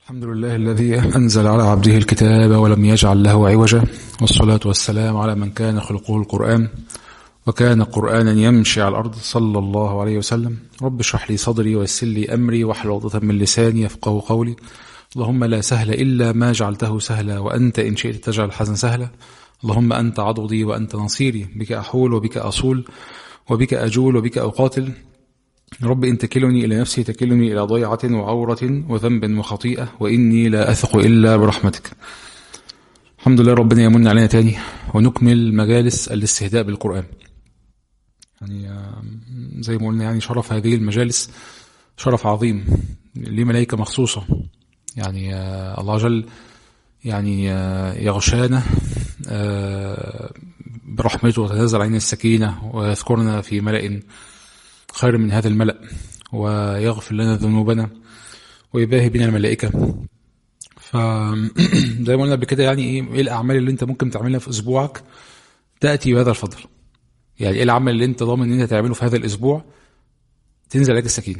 الحمد لله الذي أنزل على عبده الكتاب ولم يجعل له عوجا والصلاة والسلام على من كان خلقه القرآن وكان قرآنا يمشي على الأرض صلى الله عليه وسلم رب اشرح لي صدري ويسر لي أمري واحلل عقدة من لساني يفقه قولي اللهم لا سهل إلا ما جعلته سهلا وأنت إن شئت تجعل الحزن سهلا اللهم أنت عضدي وأنت نصيري بك أحول وبك أصول وبك أجول وبك أقاتل رب إن تكلني إلى نفسي تكلني إلى ضيعة وعورة وذنب وخطيئة وإني لا أثق إلا برحمتك الحمد لله ربنا يمن علينا تاني ونكمل مجالس الاستهداء بالقرآن يعني زي ما قلنا يعني شرف هذه المجالس شرف عظيم ليه ملائكة مخصوصة يعني الله جل يعني يغشانا برحمته وتنزل علينا السكينة ويذكرنا في ملأ خير من هذا الملأ ويغفر لنا ذنوبنا ويباهي بنا الملائكة ف زي ما قلنا قبل كده يعني ايه ايه الاعمال اللي انت ممكن تعملها في اسبوعك تاتي بهذا الفضل يعني ايه العمل اللي انت ضامن ان انت تعمله في هذا الاسبوع تنزل عليك السكينه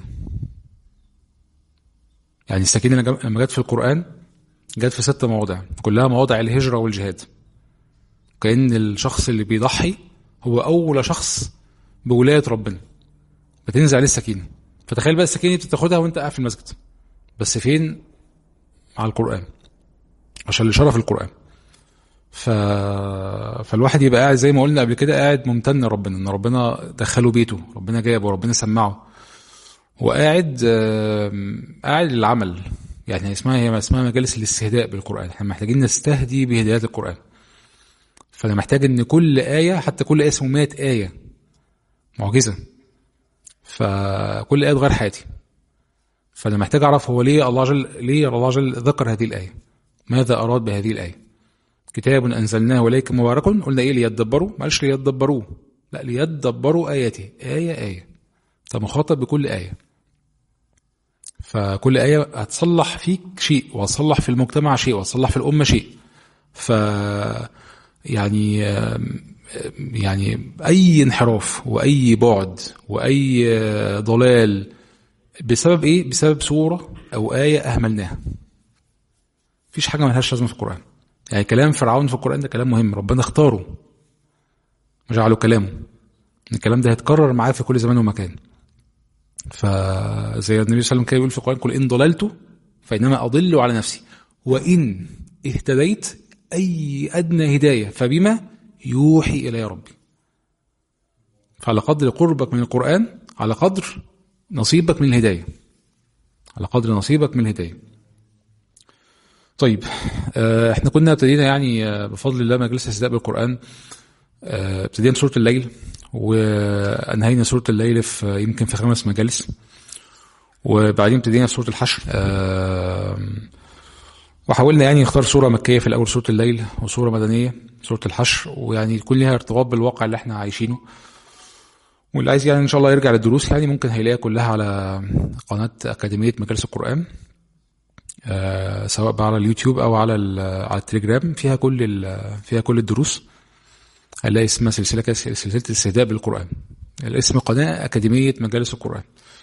يعني السكينه لما جت في القران جت في ست مواضع كلها مواضع الهجره والجهاد كأن الشخص اللي بيضحي هو اول شخص بولايه ربنا بتنزل عليه السكينه فتخيل بقى السكينه دي بتاخدها وانت قاعد في المسجد بس فين مع القران عشان لشرف القران ف... فالواحد يبقى قاعد زي ما قلنا قبل كده قاعد ممتن ربنا ان ربنا دخله بيته ربنا جابه وربنا سمعه وقاعد قاعد للعمل يعني اسمها هي اسمها مجالس الاستهداء بالقران احنا محتاجين نستهدي بهدايات القران فانا محتاج ان كل ايه حتى كل ايه اسمه 100 ايه معجزه فكل آية تغير حياتي فأنا محتاج أعرف هو ليه الله جل ليه الله جل ذكر هذه الآية ماذا أراد بهذه الآية كتاب أنزلناه إليك مبارك قلنا إيه ليتدبروا معلش ليتدبروه لا ليتدبروا آياته آية آية أنت مخاطب بكل آية فكل آية هتصلح فيك شيء وهتصلح في المجتمع شيء وهتصلح في الأمة شيء ف يعني يعني أي انحراف وأي بعد وأي ضلال بسبب إيه؟ بسبب سورة أو آية أهملناها. مفيش حاجة ملهاش لازمة في القرآن. يعني كلام فرعون في القرآن ده كلام مهم، ربنا اختاره. وجعله كلامه. الكلام ده هيتكرر معاه في كل زمان ومكان. فزي النبي صلى الله عليه وسلم كان يقول في القرآن قل إن ضللت فإنما أضل على نفسي وإن اهتديت أي أدنى هداية فبما يوحي إلي ربي فعلى قدر قربك من القرآن على قدر نصيبك من الهداية على قدر نصيبك من الهداية طيب احنا كنا ابتدينا يعني بفضل الله مجلس الاستهزاء بالقرآن ابتدينا بسورة الليل وانهينا سورة الليل في يمكن في خمس مجالس وبعدين ابتدينا في سورة الحشر وحاولنا يعني نختار سورة مكية في الأول سورة الليل وسورة مدنية سورة الحشر ويعني يكون لها ارتباط بالواقع اللي احنا عايشينه واللي عايز يعني ان شاء الله يرجع للدروس يعني ممكن هيلاقيها كلها على قناة أكاديمية مجالس القرآن آه سواء بقى على اليوتيوب أو على على التليجرام فيها كل فيها كل الدروس هنلاقي اسمها سلسلة سلسلة الاستهداء بالقرآن الاسم قناة أكاديمية مجالس القرآن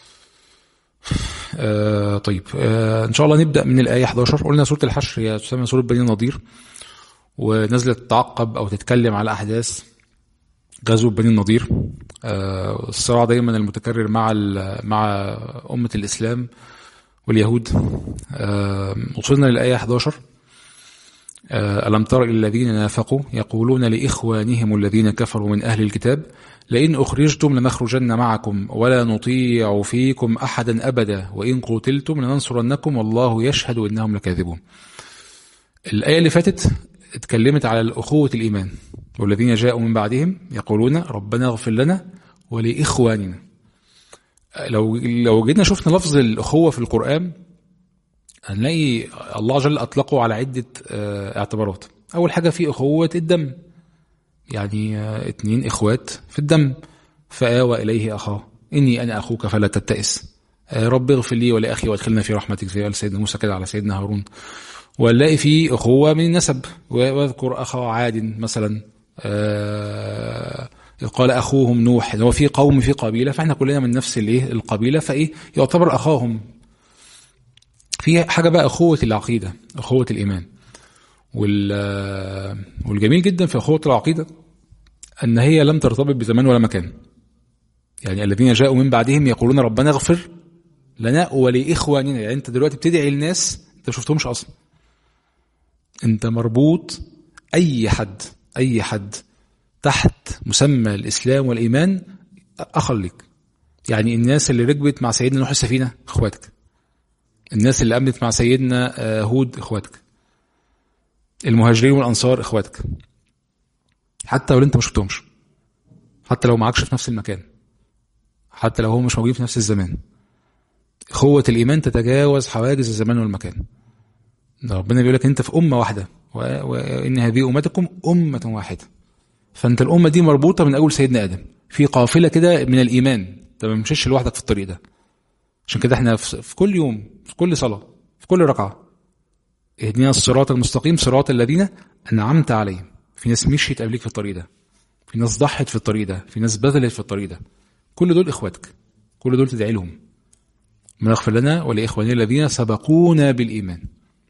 آه طيب آه ان شاء الله نبدا من الايه 11 قلنا سوره الحشر هي تسمى سوره بني النضير ونزلت تتعقب او تتكلم على احداث غزو بني النضير آه الصراع دايما المتكرر مع مع امه الاسلام واليهود آه وصلنا للايه 11 آه ألم تر إلى الذين نافقوا يقولون لإخوانهم الذين كفروا من أهل الكتاب لئن أخرجتم لنخرجن معكم ولا نطيع فيكم أحدا أبدا وإن قتلتم لننصرنكم والله يشهد إنهم لكاذبون الآية اللي فاتت اتكلمت على الأخوة الإيمان والذين جاءوا من بعدهم يقولون ربنا اغفر لنا ولإخواننا لو لو جينا شفنا لفظ الأخوة في القرآن هنلاقي الله جل أطلقه على عدة اعتبارات أول حاجة في أخوة الدم يعني اتنين إخوات في الدم فآوى إليه أخاه إني أنا أخوك فلا تتئس رب اغفر لي ولأخي وادخلنا في رحمتك زي قال سيدنا موسى كده على سيدنا هارون ونلاقي في أخوة من النسب واذكر أخا عاد مثلا قال اخوهم نوح هو في قوم في قبيله فاحنا كلنا من نفس الايه القبيله فايه يعتبر اخاهم في حاجه بقى اخوه العقيده اخوه الايمان وال والجميل جدا في اخوه العقيده ان هي لم ترتبط بزمان ولا مكان يعني الذين جاءوا من بعدهم يقولون ربنا اغفر لنا ولاخواننا يعني انت دلوقتي بتدعي الناس انت ما شفتهمش اصلا انت مربوط اي حد اي حد تحت مسمى الاسلام والايمان اخر لك يعني الناس اللي ركبت مع سيدنا نوح السفينه اخواتك الناس اللي امنت مع سيدنا هود اخواتك المهاجرين والانصار اخواتك حتى لو انت ما شفتهمش حتى لو معكش في نفس المكان حتى لو هم مش موجودين في نفس الزمان اخوة الايمان تتجاوز حواجز الزمان والمكان ده ربنا بيقول لك انت في امه واحده وان هذه امتكم امه واحده فانت الامه دي مربوطه من اول سيدنا ادم في قافله كده من الايمان انت ما بتمشيش لوحدك في الطريق ده عشان كده احنا في كل يوم في كل صلاه في كل ركعه اهدنا الصراط المستقيم صراط الذين انعمت عليهم في ناس مشيت قبليك في الطريق ده في ناس ضحت في الطريق ده في ناس بذلت في الطريق ده كل دول اخواتك كل دول تدعي لهم من اغفر لنا ولاخواننا الذين سبقونا بالايمان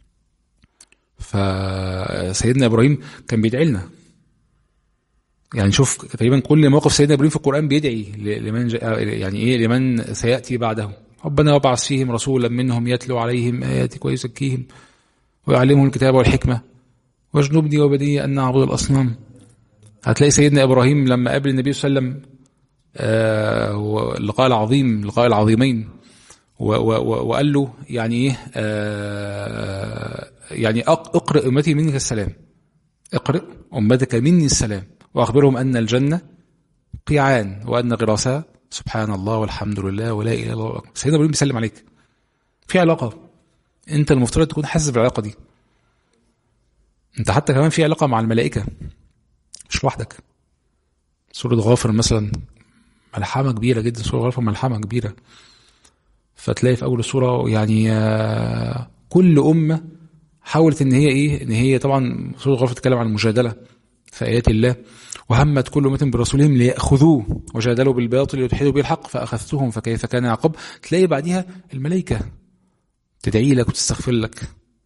فسيدنا ابراهيم كان بيدعي لنا يعني شوف تقريبا كل موقف سيدنا ابراهيم في القران بيدعي لمن يعني ايه لمن سياتي بعده ربنا وابعث فيهم رسولا منهم يتلو عليهم اياتك ويزكيهم ويعلمهم الكتاب والحكمه واجنبني وبني ان نعبد الاصنام هتلاقي سيدنا ابراهيم لما قابل النبي صلى الله عليه وسلم آه اللقاء العظيم لقاء العظيمين وقال له يعني ايه آه يعني اقرأ امتي منك السلام اقرأ امتك مني السلام واخبرهم ان الجنه قيعان وان غراسها سبحان الله والحمد لله ولا اله الا الله سيدنا ابراهيم بيسلم عليك في علاقه انت المفترض تكون حاسس بالعلاقه دي انت حتى كمان في علاقه مع الملائكه مش لوحدك سوره غافر مثلا ملحمه كبيره جدا سوره غافر ملحمه كبيره فتلاقي في اول السوره يعني كل امه حاولت ان هي ايه ان هي طبعا سوره غافر تتكلم عن المجادله في ايات الله وهمت كل امه برسولهم لياخذوه وجادلوا بالباطل ليدحضوا به الحق فاخذتهم فكيف كان عقاب تلاقي بعديها الملائكه تدعي لك وتستغفر لك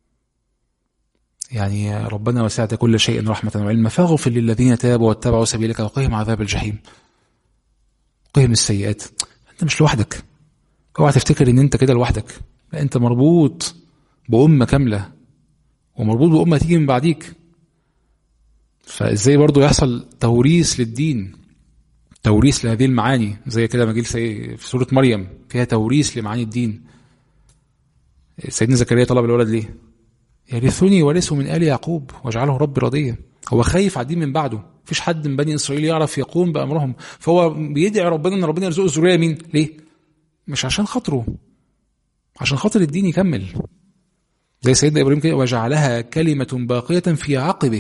يعني ربنا وسعت كل شيء رحمة وعلما فاغفر للذين تابوا واتبعوا سبيلك وقهم عذاب الجحيم قهم السيئات انت مش لوحدك اوعى تفتكر ان انت كده لوحدك لا انت مربوط بأمة كاملة ومربوط بأمة تيجي من بعديك فازاي برضو يحصل توريث للدين توريث لهذه المعاني زي كده ما جه في سورة مريم فيها توريث لمعاني الدين سيدنا زكريا طلب الولد ليه يرثني ورثه من آل يعقوب واجعله ربي رضيا هو خايف على الدين من بعده مفيش حد من بني اسرائيل يعرف يقوم بامرهم فهو بيدعي ربنا ان ربنا يرزقه الذريه مين ليه مش عشان خاطره عشان خاطر الدين يكمل زي سيدنا ابراهيم كده وجعلها كلمه باقيه في عقبه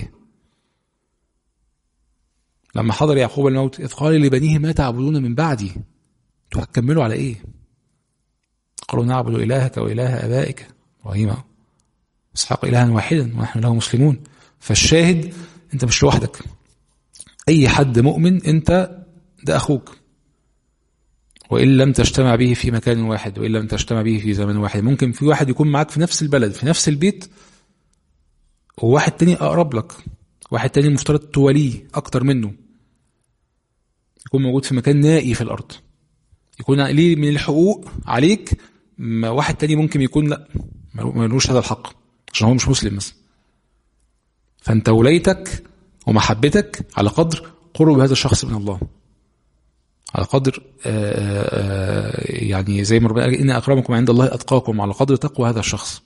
لما حضر يعقوب الموت اذ قال لبنيه ما تعبدون من بعدي انتوا هتكملوا على ايه قالوا نعبد الهك واله ابائك ابراهيم اسحاق الها واحدا ونحن له مسلمون فالشاهد انت مش لوحدك اي حد مؤمن انت ده اخوك وان لم تجتمع به في مكان واحد وان لم تجتمع به في زمن واحد ممكن في واحد يكون معاك في نفس البلد في نفس البيت وواحد تاني اقرب لك واحد تاني المفترض تواليه اكتر منه يكون موجود في مكان نائي في الارض يكون ليه من الحقوق عليك واحد تاني ممكن يكون لا ملوش هذا الحق عشان هو مش مسلم مثلا فانت ولايتك ومحبتك على قدر قرب هذا الشخص من الله على قدر آآ آآ يعني زي ما ربنا قال ان اكرمكم عند الله اتقاكم على قدر تقوى هذا الشخص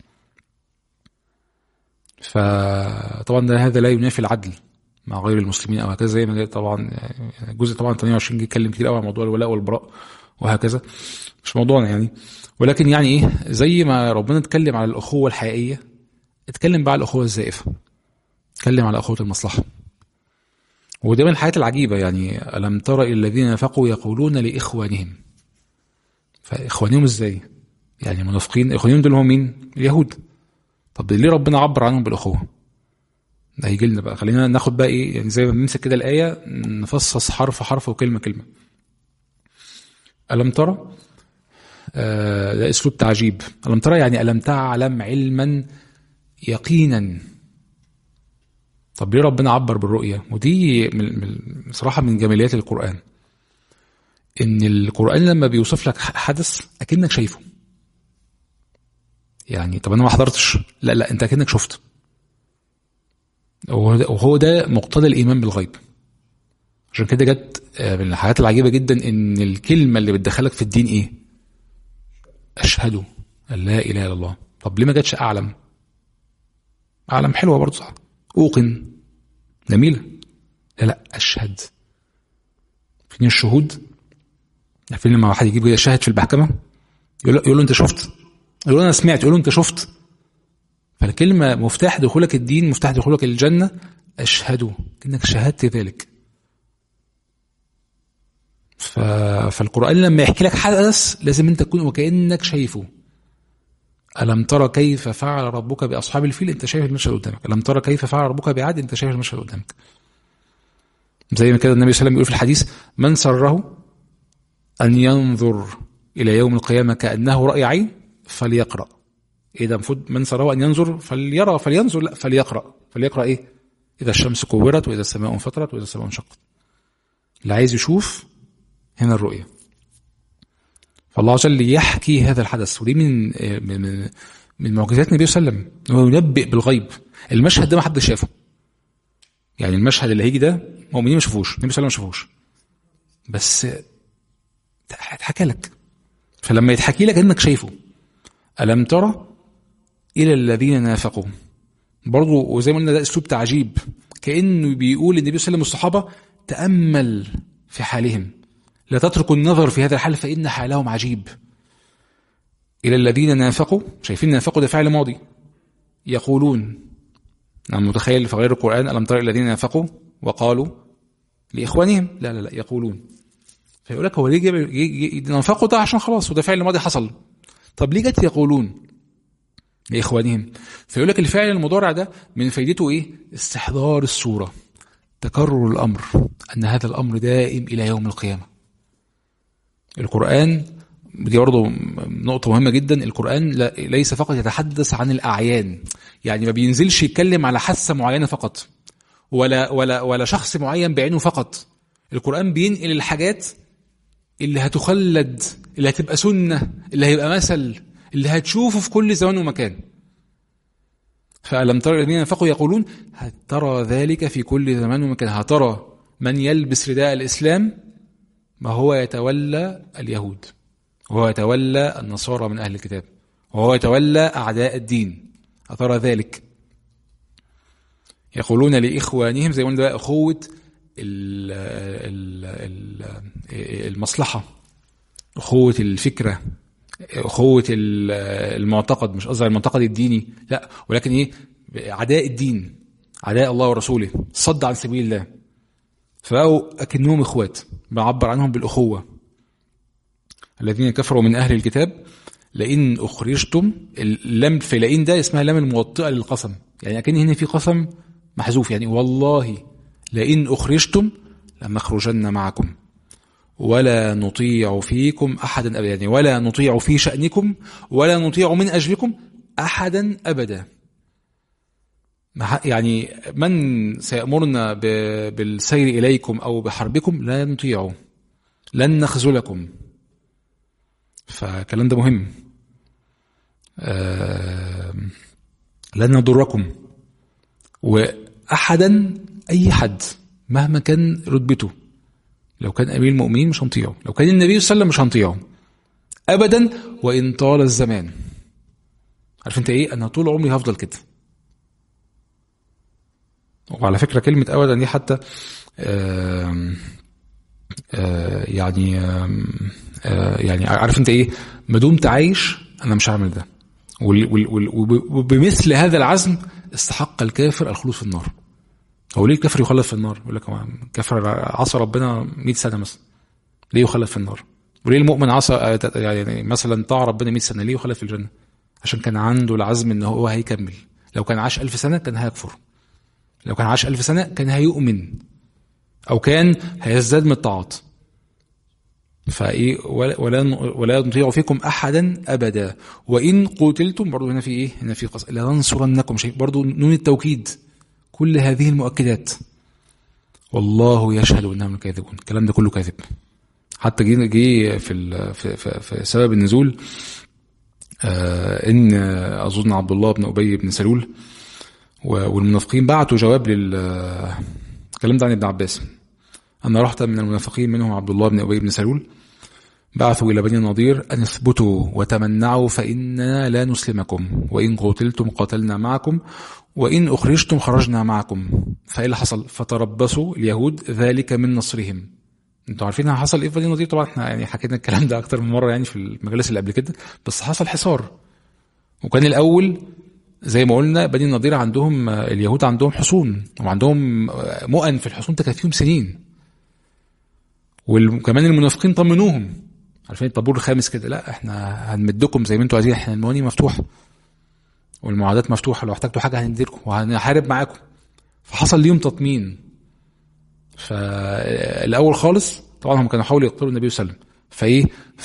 فطبعا ده هذا لا ينافي العدل مع غير المسلمين او هكذا زي ما طبعا الجزء طبعا 28 جه يتكلم كتير قوي عن موضوع الولاء والبراء وهكذا مش موضوعنا يعني ولكن يعني ايه زي ما ربنا اتكلم على الاخوه الحقيقيه اتكلم بقى على الاخوه الزائفه اتكلم على اخوه المصلحه وده من الحاجات العجيبه يعني الم تر الذين نفقوا يقولون لاخوانهم فاخوانهم ازاي يعني منافقين اخوانهم دول هم مين اليهود طب ليه ربنا عبر عنهم بالاخوه ده هيجي لنا بقى خلينا ناخد بقى ايه يعني زي ما بنمسك كده الايه نفصص حرف حرف وكلمه كلمه الم ترى آه، ده اسلوب تعجيب الم ترى يعني الم تعلم علما يقينا طب ليه ربنا عبر بالرؤيه ودي من من- بصراحه من جماليات القران ان القران لما بيوصف لك حدث اكنك شايفه يعني طب انا ما حضرتش لا لا انت اكنك شفت وهو ده- وهو ده مقتضى الايمان بالغيب عشان كده جت آه، من الحاجات العجيبه جدا ان الكلمه اللي بتدخلك في الدين ايه اشهد ان لا اله الا الله طب ليه ما جاتش اعلم اعلم حلوه برضه صح اوقن جميله لا لا اشهد فين الشهود عارفين لما واحد يجيب كده شاهد في المحكمه يقول له, يقول له انت شفت يقول له انا سمعت يقول له انت شفت فالكلمه مفتاح دخولك الدين مفتاح دخولك الجنه اشهد انك شهدت ذلك ف... فالقرآن لما يحكي لك حدث لازم انت تكون وكأنك شايفه ألم ترى كيف فعل ربك بأصحاب الفيل انت شايف المشهد قدامك ألم ترى كيف فعل ربك بعاد انت شايف المشهد قدامك زي ما كده النبي صلى الله عليه وسلم يقول في الحديث من سره أن ينظر إلى يوم القيامة كأنه رأي عين فليقرأ إيه ده المفروض من سره أن ينظر فليرى فلينظر لا فليقرأ فليقرأ إيه إذا الشمس كورت وإذا السماء انفطرت وإذا السماء انشقت اللي عايز يشوف هنا الرؤية فالله عز وجل يحكي هذا الحدث ودي من من من, من معجزات النبي صلى الله عليه وسلم هو ينبئ بالغيب المشهد ده ما حدش شافه يعني المشهد اللي هيجي ده مؤمنين ما شافوش النبي صلى الله عليه وسلم ما شافوش بس اتحكى لك فلما يتحكي لك انك شايفه الم ترى الى الذين نافقوا برضه وزي ما قلنا ده اسلوب تعجيب كانه بيقول النبي صلى الله عليه وسلم والصحابه تامل في حالهم لا تتركوا النظر في هذا الحال فإن حالهم عجيب إلى الذين نافقوا شايفين نافقوا ده فعل ماضي يقولون نعم متخيل في غير القرآن ألم ترى الذين نافقوا وقالوا لإخوانهم لا لا لا يقولون فيقول لك هو ليه جاب نافقوا ده عشان خلاص وده فعل ماضي حصل طب ليه جت يقولون لإخوانهم فيقول لك الفعل المضارع ده من فايدته إيه استحضار الصورة تكرر الأمر أن هذا الأمر دائم إلى يوم القيامة القرآن دي برضه نقطة مهمة جدا القرآن ليس فقط يتحدث عن الأعيان يعني ما بينزلش يتكلم على حاسة معينة فقط ولا ولا ولا شخص معين بعينه فقط القرآن بينقل الحاجات اللي هتخلد اللي هتبقى سنة اللي هيبقى مثل اللي هتشوفه في كل زمان ومكان فألم ترى الذين نفقوا يقولون هترى ذلك في كل زمان ومكان هترى من يلبس رداء الإسلام ما هو يتولى اليهود وهو يتولى النصارى من أهل الكتاب وهو يتولى أعداء الدين أترى ذلك يقولون لإخوانهم زي ما قلنا أخوة المصلحة أخوة الفكرة أخوة المعتقد مش قصدي المعتقد الديني لا ولكن إيه أعداء الدين أعداء الله ورسوله صد عن سبيل الله فبقوا أكنهم إخوات بعبر عنهم بالأخوة الذين كفروا من أهل الكتاب لئن أخرجتم اللام في لئن ده اسمها لام الموطئة للقسم يعني أكن هنا في قسم محذوف يعني والله لئن أخرجتم لنخرجن معكم ولا نطيع فيكم أحدا أبدا يعني ولا نطيع في شأنكم ولا نطيع من أجلكم أحدا أبدا يعني من سيأمرنا بالسير إليكم أو بحربكم لا نطيعه لن نخذلكم فالكلام ده مهم آه لن نضركم وأحدا أي حد مهما كان رتبته لو كان أمير المؤمنين مش هنطيعه لو كان النبي صلى الله عليه وسلم مش هنطيعه أبدا وإن طال الزمان عارف انت ايه انا طول عمري هفضل كده وعلى فكرة كلمة أبدا دي حتى آآ آآ يعني آآ يعني عارف أنت إيه ما دمت عايش أنا مش هعمل ده وبمثل هذا العزم استحق الكافر الخلود في النار هو ليه الكافر يخلد في النار يقول لك كافر عصى ربنا 100 سنة مثلا ليه يخلد في النار وليه المؤمن عصى يعني مثلا طاع ربنا 100 سنة ليه يخلد في الجنة عشان كان عنده العزم ان هو هيكمل لو كان عاش ألف سنة كان هيكفر لو كان عاش ألف سنة كان هيؤمن أو كان هيزداد من الطاعات فايه ولا ولا ولا نطيع فيكم احدا ابدا وان قتلتم برضه هنا في ايه هنا في قص لننصرنكم شيء برضه نون التوكيد كل هذه المؤكدات والله يشهد انهم كاذبون الكلام ده كله كاذب حتى جه جه في ال- في, في, في سبب النزول آه ان اظن عبد الله بن ابي بن سلول و- والمنافقين بعتوا جواب لل الكلام ده عن ابن عباس أن رحت من المنافقين منهم عبد الله بن أبي بن سلول بعثوا إلى بني النضير أن اثبتوا وتمنعوا فإننا لا نسلمكم وإن قتلتم قاتلنا معكم وإن أخرجتم خرجنا معكم فإيه اللي حصل فتربصوا اليهود ذلك من نصرهم انتوا عارفين حصل ايه في بني النضير طبعا احنا يعني حكينا الكلام ده اكتر من مره يعني في المجالس اللي قبل كده بس حصل حصار وكان الاول زي ما قلنا بني النضير عندهم اليهود عندهم حصون وعندهم مؤن في الحصون تكفيهم سنين وكمان المنافقين طمنوهم عارفين الطابور الخامس كده لا احنا هنمدكم زي ما انتوا عايزين احنا المواني مفتوحه والمعاهدات مفتوحه لو احتجتوا حاجه هنديلكم وهنحارب معاكم فحصل ليهم تطمين فالاول خالص طبعا هم كانوا حاولوا يقتلوا النبي صلى الله عليه وسلم فايه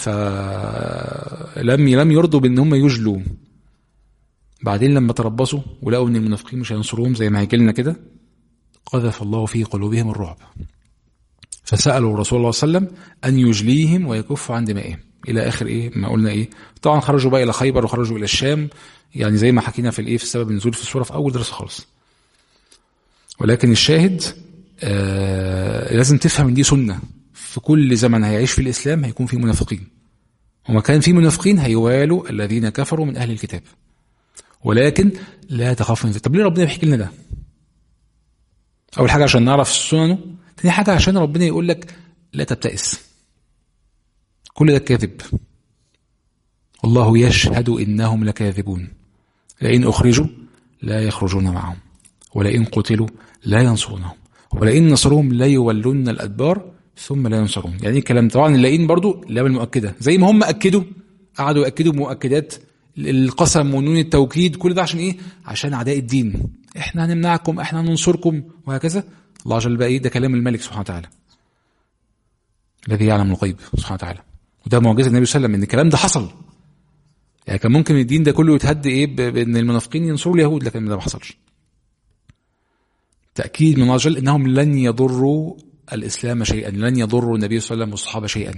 فلم لم يرضوا بان هم يجلوا بعدين لما تربصوا ولقوا ان المنافقين مش هينصروهم زي ما هيجي لنا كده قذف الله في قلوبهم الرعب فسالوا الرسول الله صلى الله عليه وسلم ان يجليهم ويكفوا عن دمائهم الى اخر ايه ما قلنا ايه طبعا خرجوا بقى الى خيبر وخرجوا الى الشام يعني زي ما حكينا في الايه في سبب النزول في السوره في اول درس خالص ولكن الشاهد آه لازم تفهم ان دي سنه في كل زمن هيعيش في الاسلام هيكون في منافقين وما كان في منافقين هيوالوا الذين كفروا من اهل الكتاب ولكن لا تخافوا من طب ليه ربنا بيحكي لنا ده؟ اول حاجه عشان نعرف سننه تاني حاجه عشان ربنا يقول لك لا تبتئس كل ده كاذب الله يشهد انهم لكاذبون لئن اخرجوا لا يخرجون معهم ولئن قتلوا لا ينصرونهم ولئن نصروهم لا يولون الادبار ثم لا ينصرون يعني ايه الكلام طبعا اللئين برضو لام المؤكده زي ما هم اكدوا قعدوا ياكدوا بمؤكدات القسم ونون التوكيد كل ده عشان ايه عشان اعداء الدين احنا هنمنعكم احنا هننصركم وهكذا الله جل بقى ايه ده كلام الملك سبحانه وتعالى الذي يعلم الغيب سبحانه وتعالى وده معجزه النبي صلى الله عليه وسلم ان الكلام ده حصل يعني كان ممكن الدين ده كله يتهد ايه بان المنافقين ينصروا اليهود لكن ده ما حصلش تاكيد من الله جل انهم لن يضروا الاسلام شيئا لن يضروا النبي صلى الله عليه وسلم والصحابه شيئا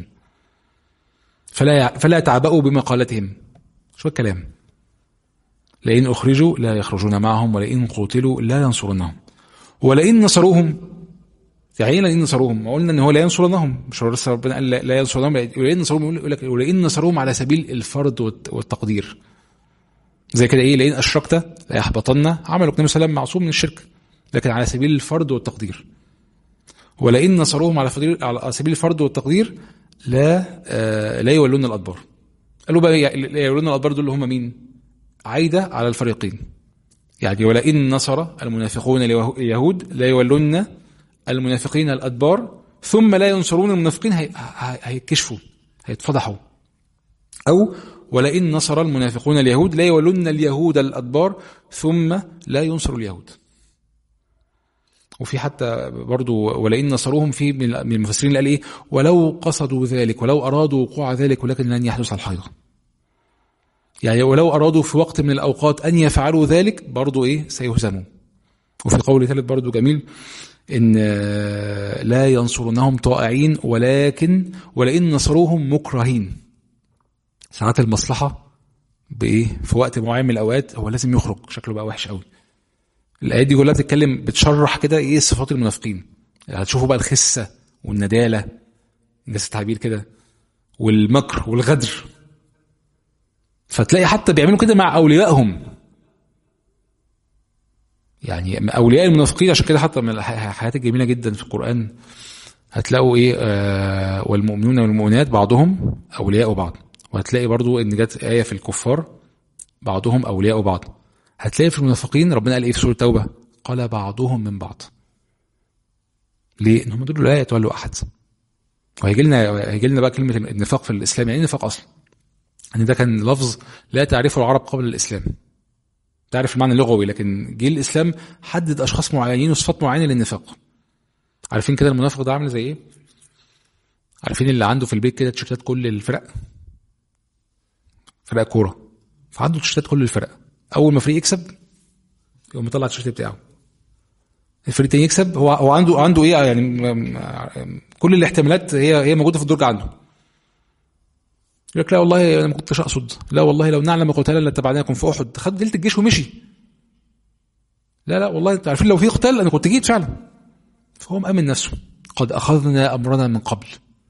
فلا فلا تعبأوا بمقالتهم شو الكلام لئن أخرجوا لا يخرجون معهم ولئن قتلوا لا ينصرونهم ولئن نصروهم يعني لئن نصروهم ما قلنا ان هو لا ينصرونهم مش هو لسه ربنا قال لا ينصرونهم ولئن نصروهم يقول لك ولئن نصروهم على سبيل الفرض والتقدير زي كده ايه لئن اشركت لا يحبطن عملك النبي صلى الله عليه وسلم معصوم من الشرك لكن على سبيل الفرض والتقدير ولئن نصروهم على على سبيل الفرض والتقدير لا آه لا يولون الادبار قالوا بقى لا يولون الادبار دول اللي هم مين؟ عايده على الفريقين يعني ولئن نصر المنافقون اليهود لا يولون المنافقين الادبار ثم لا ينصرون المنافقين هيكشفوا هيتفضحوا او ولئن نصر المنافقون اليهود لا يولون اليهود الادبار ثم لا ينصر اليهود وفي حتى برضو ولئن نصروهم في من المفسرين اللي قال ايه ولو قصدوا ذلك ولو ارادوا وقوع ذلك ولكن لن يحدث الحيض يعني ولو ارادوا في وقت من الاوقات ان يفعلوا ذلك برضو ايه سيهزموا وفي قول ثالث برضو جميل ان لا ينصرونهم طائعين ولكن ولئن نصروهم مكرهين ساعات المصلحه بايه في وقت معين من الاوقات هو لازم يخرج شكله بقى وحش قوي الايات دي كلها بتتكلم بتشرح كده ايه صفات المنافقين هتشوفوا بقى الخسه والنداله الناس التعبير كده والمكر والغدر فتلاقي حتى بيعملوا كده مع اوليائهم يعني اولياء المنافقين عشان كده حتى من الحاجات الجميله جدا في القران هتلاقوا ايه آه والمؤمنون والمؤمنات بعضهم اولياء بعض وهتلاقي برضو ان جت ايه في الكفار بعضهم اولياء بعض هتلاقي في المنافقين ربنا قال ايه في سوره التوبه قال بعضهم من بعض ليه ان هم دول لا يتولوا احد وهيجي لنا هيجي لنا بقى كلمه النفاق في الاسلام يعني النفاق اصلا ان ده كان لفظ لا تعرفه العرب قبل الاسلام تعرف المعنى اللغوي لكن جه الاسلام حدد اشخاص معينين وصفات معينه للنفاق عارفين كده المنافق ده عامل زي ايه عارفين اللي عنده في البيت كده تيشيرتات كل الفرق فرق كوره فعنده تيشيرتات كل الفرق اول ما فريق يكسب يقوم مطلع التيشيرت بتاعه الفريق التاني يكسب هو هو عنده عنده ايه يعني م- م- كل الاحتمالات هي هي موجوده في الدرج عنده يقول لك لا والله انا ما كنتش اقصد لا والله لو نعلم قتالا لاتبعناكم في احد خد ديله الجيش ومشي لا لا والله انتوا عارفين لو في قتال انا كنت جيت فعلا فهو مأمن نفسه قد اخذنا امرنا من قبل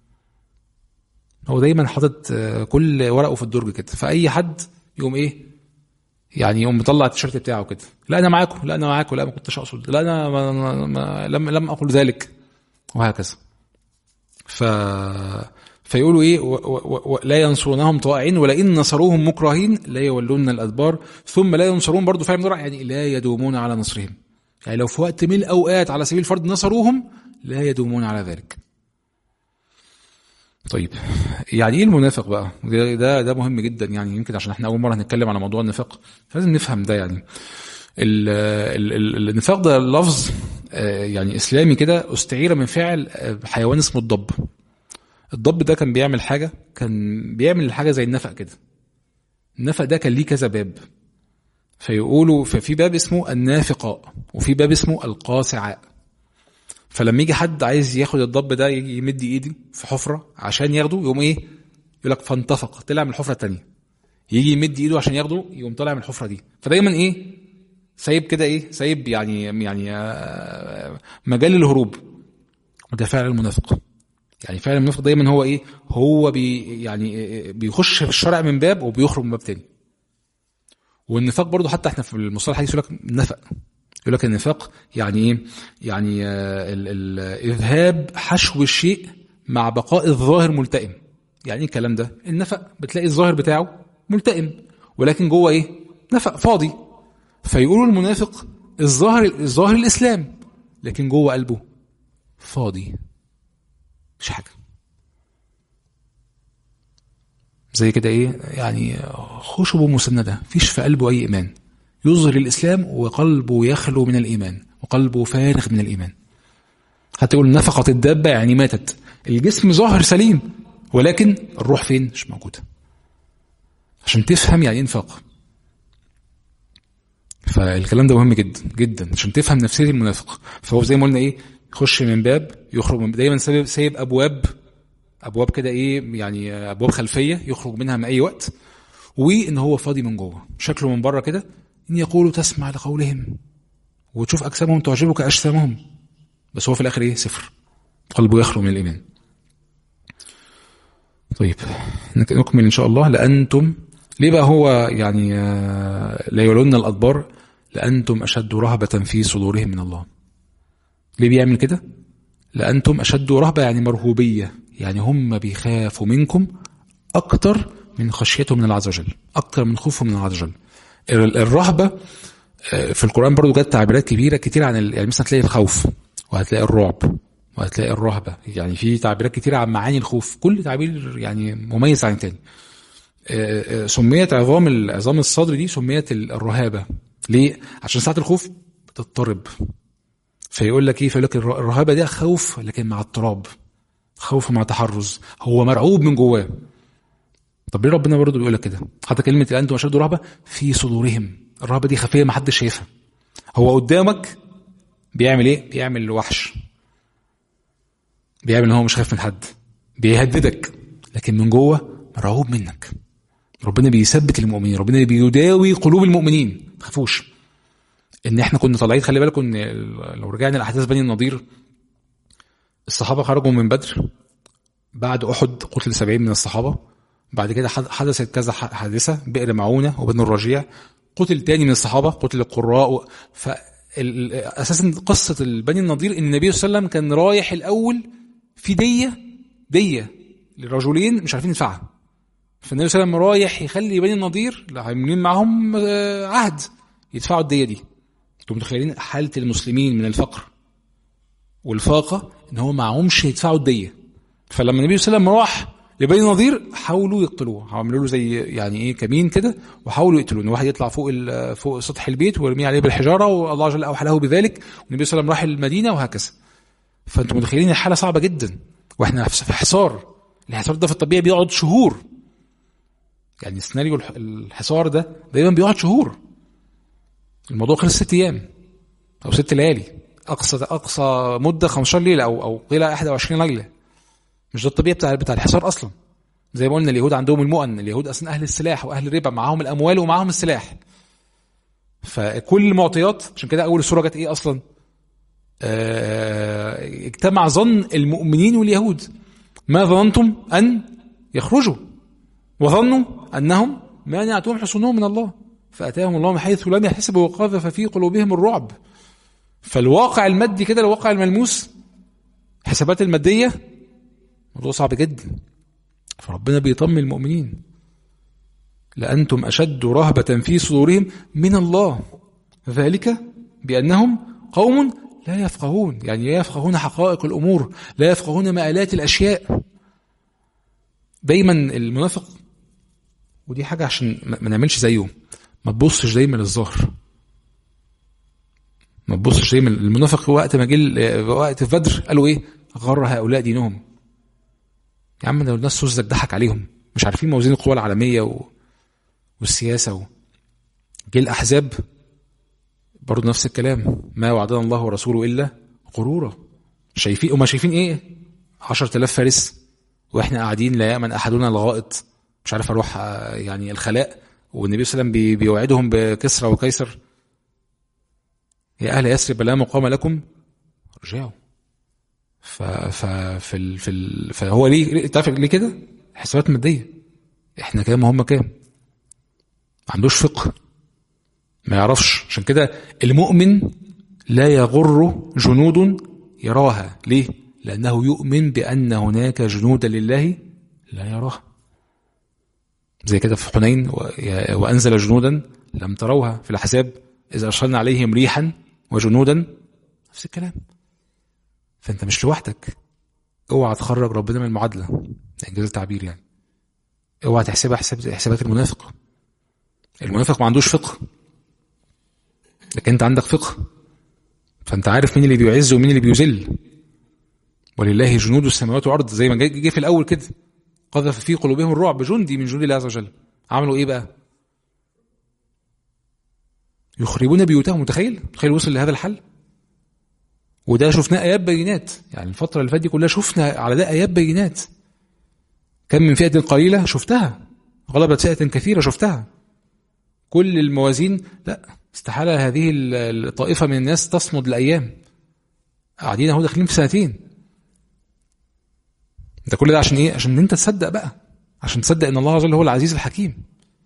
هو دايما حاطط آه، كل ورقه في الدرج كده فاي حد يقوم ايه يعني يقوم مطلع التيشيرت بتاعه كده لا انا معاكم لا انا معاكم لا ما كنتش اقصد لا انا ما ما ما لم لم اقل ذلك وهكذا ف فيقولوا ايه و و و لا ينصرونهم طائعين ولئن نصروهم مكرهين لا يولون الادبار ثم لا ينصرون برضه فاهم مضارع يعني لا يدومون على نصرهم يعني لو في وقت من الاوقات على سبيل الفرض نصروهم لا يدومون على ذلك طيب يعني ايه المنافق بقى ده ده, ده مهم جدا يعني يمكن عشان احنا اول مره هنتكلم على موضوع النفاق فلازم نفهم ده يعني ال- ال- ال- النفاق ده لفظ آه، يعني اسلامي كده استعير من فعل آه، حيوان اسمه الضب الضب ده كان بيعمل حاجه كان بيعمل حاجه زي النفق كده النفق ده كان ليه كذا باب فيقولوا ففي باب اسمه النافقاء وفي باب اسمه القاصعاء فلما يجي حد عايز ياخد الضب ده يجي يمد ايدي في حفره عشان ياخده يقوم ايه يقول لك فانتفق طلع من الحفره الثانيه يجي يمد ايده عشان ياخده يقوم طالع من الحفره دي فدايما ايه سايب كده ايه سايب يعني يعني آه، مجال للهروب وده فعل المنافق يعني فعل المنافق دايما هو ايه هو بي يعني آه، بيخش في الشرع من باب وبيخرج من باب تاني والنفاق برضو حتى احنا في المصطلح الحديث يقول لك نفق يقول لك النفاق يعني ايه يعني آه، ال- ال- اذهاب حشو الشيء مع بقاء الظاهر ملتئم يعني ايه الكلام ده النفق بتلاقي الظاهر بتاعه ملتئم ولكن جوه ايه نفق فاضي فيقولوا المنافق الظاهر الظاهر الاسلام لكن جوه قلبه فاضي مش حاجه زي كده ايه يعني خشب مسنده مفيش في قلبه اي ايمان يظهر الاسلام وقلبه يخلو من الايمان وقلبه فارغ من الايمان حتى يقول نفقت الدابه يعني ماتت الجسم ظاهر سليم ولكن الروح فين مش موجوده عشان تفهم يعني ايه انفاق فالكلام ده مهم جدا جدا عشان تفهم نفسيه المنافق فهو زي ما قلنا ايه يخش من باب يخرج من دايما سايب سايب ابواب ابواب كده ايه يعني ابواب خلفيه يخرج منها من اي وقت وان هو فاضي من جوه شكله من بره كده ان يقولوا تسمع لقولهم وتشوف اجسامهم تعجبك اجسامهم بس هو في الاخر ايه صفر قلبه يخلو من الايمان طيب نك- نكمل ان شاء الله لانتم ليه بقى هو يعني آه، لا يولون الادبار لانتم اشد رهبه في صدورهم من الله ليه بيعمل كده لانتم اشد رهبه يعني مرهوبيه يعني هم بيخافوا منكم اكتر من خشيتهم من الله عز وجل اكتر من خوفهم من الله عز وجل ال- الرهبه آه، في القران برضو جت تعبيرات كبيره كتير عن ال- يعني مثلا تلاقي الخوف وهتلاقي الرعب وهتلاقي الرهبه يعني في تعبيرات كتير عن معاني الخوف كل تعبير يعني مميز عن التاني آه، آه، سميت عظام ال- عظام الصدر دي سميت ال- الرهابه ليه عشان ساعه الخوف بتضطرب فيقول لك ايه فيقول لك الر- الرهابه دي خوف لكن مع اضطراب خوف مع تحرز هو مرعوب من جواه طب ليه ربنا برضه بيقول لك كده حتى كلمه انتم اشد رهبه في صدورهم الرهبه دي خفيه ما حدش شايفها هو قدامك بيعمل ايه بيعمل وحش بيعمل ان هو مش خايف من حد بيهددك لكن من جوه مرعوب منك ربنا بيثبت المؤمنين ربنا بيداوي قلوب المؤمنين ما تخافوش ان احنا كنا طالعين خلي بالكم ان لو رجعنا لاحداث بني النضير الصحابه خرجوا من بدر بعد احد قتل 70 من الصحابه بعد كده حد- حدثت كذا ح- حادثه بئر معونه وبن الرجيع قتل تاني من الصحابه قتل القراء و... ف ال- اساسا قصه البني النضير ان النبي صلى الله عليه وسلم كان رايح الاول في ديه ديه لرجلين مش عارفين يدفعها فالنبي صلى الله عليه وسلم رايح يخلي بني النضير اللي عاملين معاهم آه، عهد يدفعوا الديه دي انتم متخيلين حاله المسلمين من الفقر والفاقه ان هم معهمش يدفعوا الديه فلما النبي صلى الله عليه وسلم راح لبني النضير حاولوا يقتلوه عملوا له زي يعني ايه كمين كده وحاولوا يقتلوه ان واحد يطلع فوق ال- فوق سطح البيت ويرميه عليه بالحجاره والله جل اوحى له بذلك والنبي صلى الله عليه وسلم راح المدينه وهكذا فانتم متخيلين الحاله صعبه جدا واحنا في حصار الحصار ده في الطبيعي بيقعد شهور يعني سيناريو الحصار ده دايما بيقعد شهور الموضوع خلص ست ايام او ست ليالي اقصى اقصى مده 15 ليله او او قيل 21 ليله مش ده الطبيعي بتاع بتاع الحصار اصلا زي ما قلنا اليهود عندهم المؤن اليهود اصلا اهل السلاح واهل الربا معاهم الاموال ومعاهم السلاح فكل المعطيات عشان كده اول السوره جت ايه اصلا آه اجتمع ظن المؤمنين واليهود ما ظننتم ان يخرجوا وظنوا انهم مانعتهم حصونهم من الله فاتاهم الله من حيث لم يحسبوا وقذف في قلوبهم الرعب فالواقع المادي كده الواقع الملموس حسابات الماديه موضوع صعب جدا فربنا بيطمن المؤمنين لأنتم أشد رهبة في صدورهم من الله ذلك بأنهم قوم لا يفقهون يعني لا يفقهون حقائق الأمور لا يفقهون مآلات الأشياء دايما المنافق ودي حاجة عشان ما نعملش زيه ما تبصش دايما للظهر ما تبصش دايما المنافق وقت ما جه وقت بدر قالوا ايه غر هؤلاء دينهم يا عم ده الناس سوزك ضحك عليهم مش عارفين موازين القوى العالميه و... والسياسه و... جه الاحزاب برضه نفس الكلام ما وعدنا الله ورسوله الا غرورا شايفين وما شايفين ايه 10000 فارس واحنا قاعدين لا يامن احدنا الغائط مش عارف اروح يعني الخلاء والنبي صلى الله عليه وسلم بيوعدهم بكسرى وقيصر يا اهل يثرب لا مقام لكم ارجعوا ف ف في ال... في ال... فهو ليه تعرف ليه كده؟ حسابات ماديه احنا كام وهم كام؟ ما عندوش فقه ما يعرفش عشان كده المؤمن لا يغر جنود يراها ليه؟ لأنه يؤمن بأن هناك جنودا لله لا يراها زي كده في حنين وأنزل جنودا لم تروها في الأحزاب إذا أرسلنا عليهم ريحا وجنودا نفس الكلام فانت مش لوحدك اوعى تخرج ربنا من المعادله انجاز التعبير يعني اوعى تحسبها حساب حسابات المنافق المنافق ما عندوش فقه لكن انت عندك فقه فانت عارف مين اللي بيعز ومين اللي بيذل ولله جنود السماوات والارض زي ما جه في الاول كده قذف في قلوبهم الرعب جندي من جنود الله عز وجل عملوا ايه بقى يخربون بيوتهم متخيل متخيل وصل لهذا الحل وده شفناه ايات بينات يعني الفتره اللي فاتت دي كلها شفنا على ده ايات بينات كم من فئه قليله شفتها غلبت فئه كثيره شفتها كل الموازين لا استحاله هذه الطائفه من الناس تصمد لايام قاعدين اهو داخلين في سنتين ده كل ده عشان ايه عشان انت تصدق بقى عشان تصدق ان الله عز وجل هو العزيز الحكيم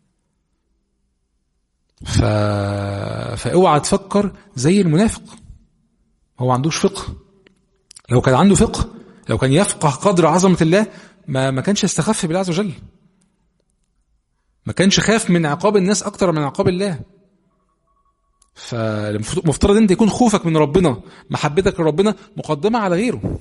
ف... فاوعى تفكر زي المنافق هو ما عندوش فقه لو كان عنده فقه لو كان يفقه قدر عظمة الله ما ما كانش يستخف بالله عز وجل ما كانش خاف من عقاب الناس أكتر من عقاب الله فالمفترض انت يكون خوفك من ربنا محبتك لربنا مقدمة على غيره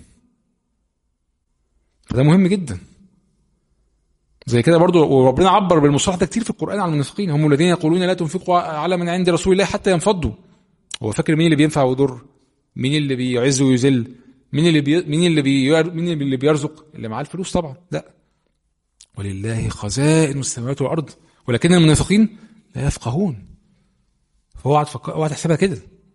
فده مهم جدا زي كده برضو وربنا عبر بالمصطلح ده كتير في القرآن عن المنافقين هم الذين يقولون لا تنفقوا على من عند رسول الله حتى ينفضوا هو فاكر مين اللي بينفع ويضر مين اللي بيعز ويذل مين اللي بي... مين اللي بي... مين اللي بيرزق اللي معاه الفلوس طبعا لا ولله خزائن السماوات والارض ولكن المنافقين لا يفقهون فاوعى تفكر اوعى تحسبها كده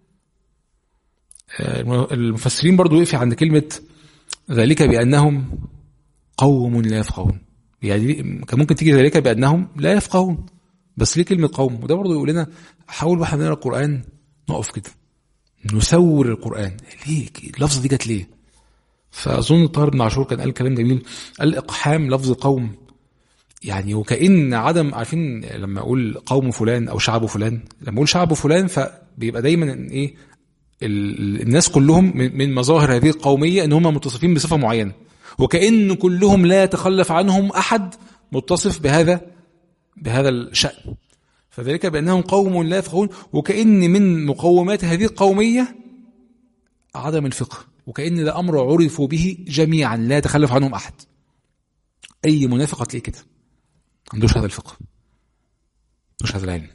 المفسرين برضو وقفوا عند كلمة ذلك بأنهم قوم لا يفقهون يعني كان ممكن تيجي ذلك بأنهم لا يفقهون بس ليه كلمة قوم وده برضو يقول لنا حاول واحنا بنقرا القرآن نقف كده نسور القرآن ليه اللفظة دي جت ليه فأظن طاهر بن عاشور كان قال كلام جميل قال إقحام لفظ قوم يعني وكأن عدم عارفين لما أقول قوم فلان أو شعب فلان لما أقول شعب فلان فبيبقى دايما إيه الناس كلهم من مظاهر هذه القومية إن هم متصفين بصفة معينة وكأن كلهم لا يتخلف عنهم أحد متصف بهذا بهذا الشأن فذلك بأنهم قوم لا يفقهون وكأن من مقومات هذه القومية عدم الفقه وكأن ده أمر عرفوا به جميعا لا يتخلف عنهم أحد أي منافق هتلاقيه كده عندوش هذا الفقه عندوش هذا العلم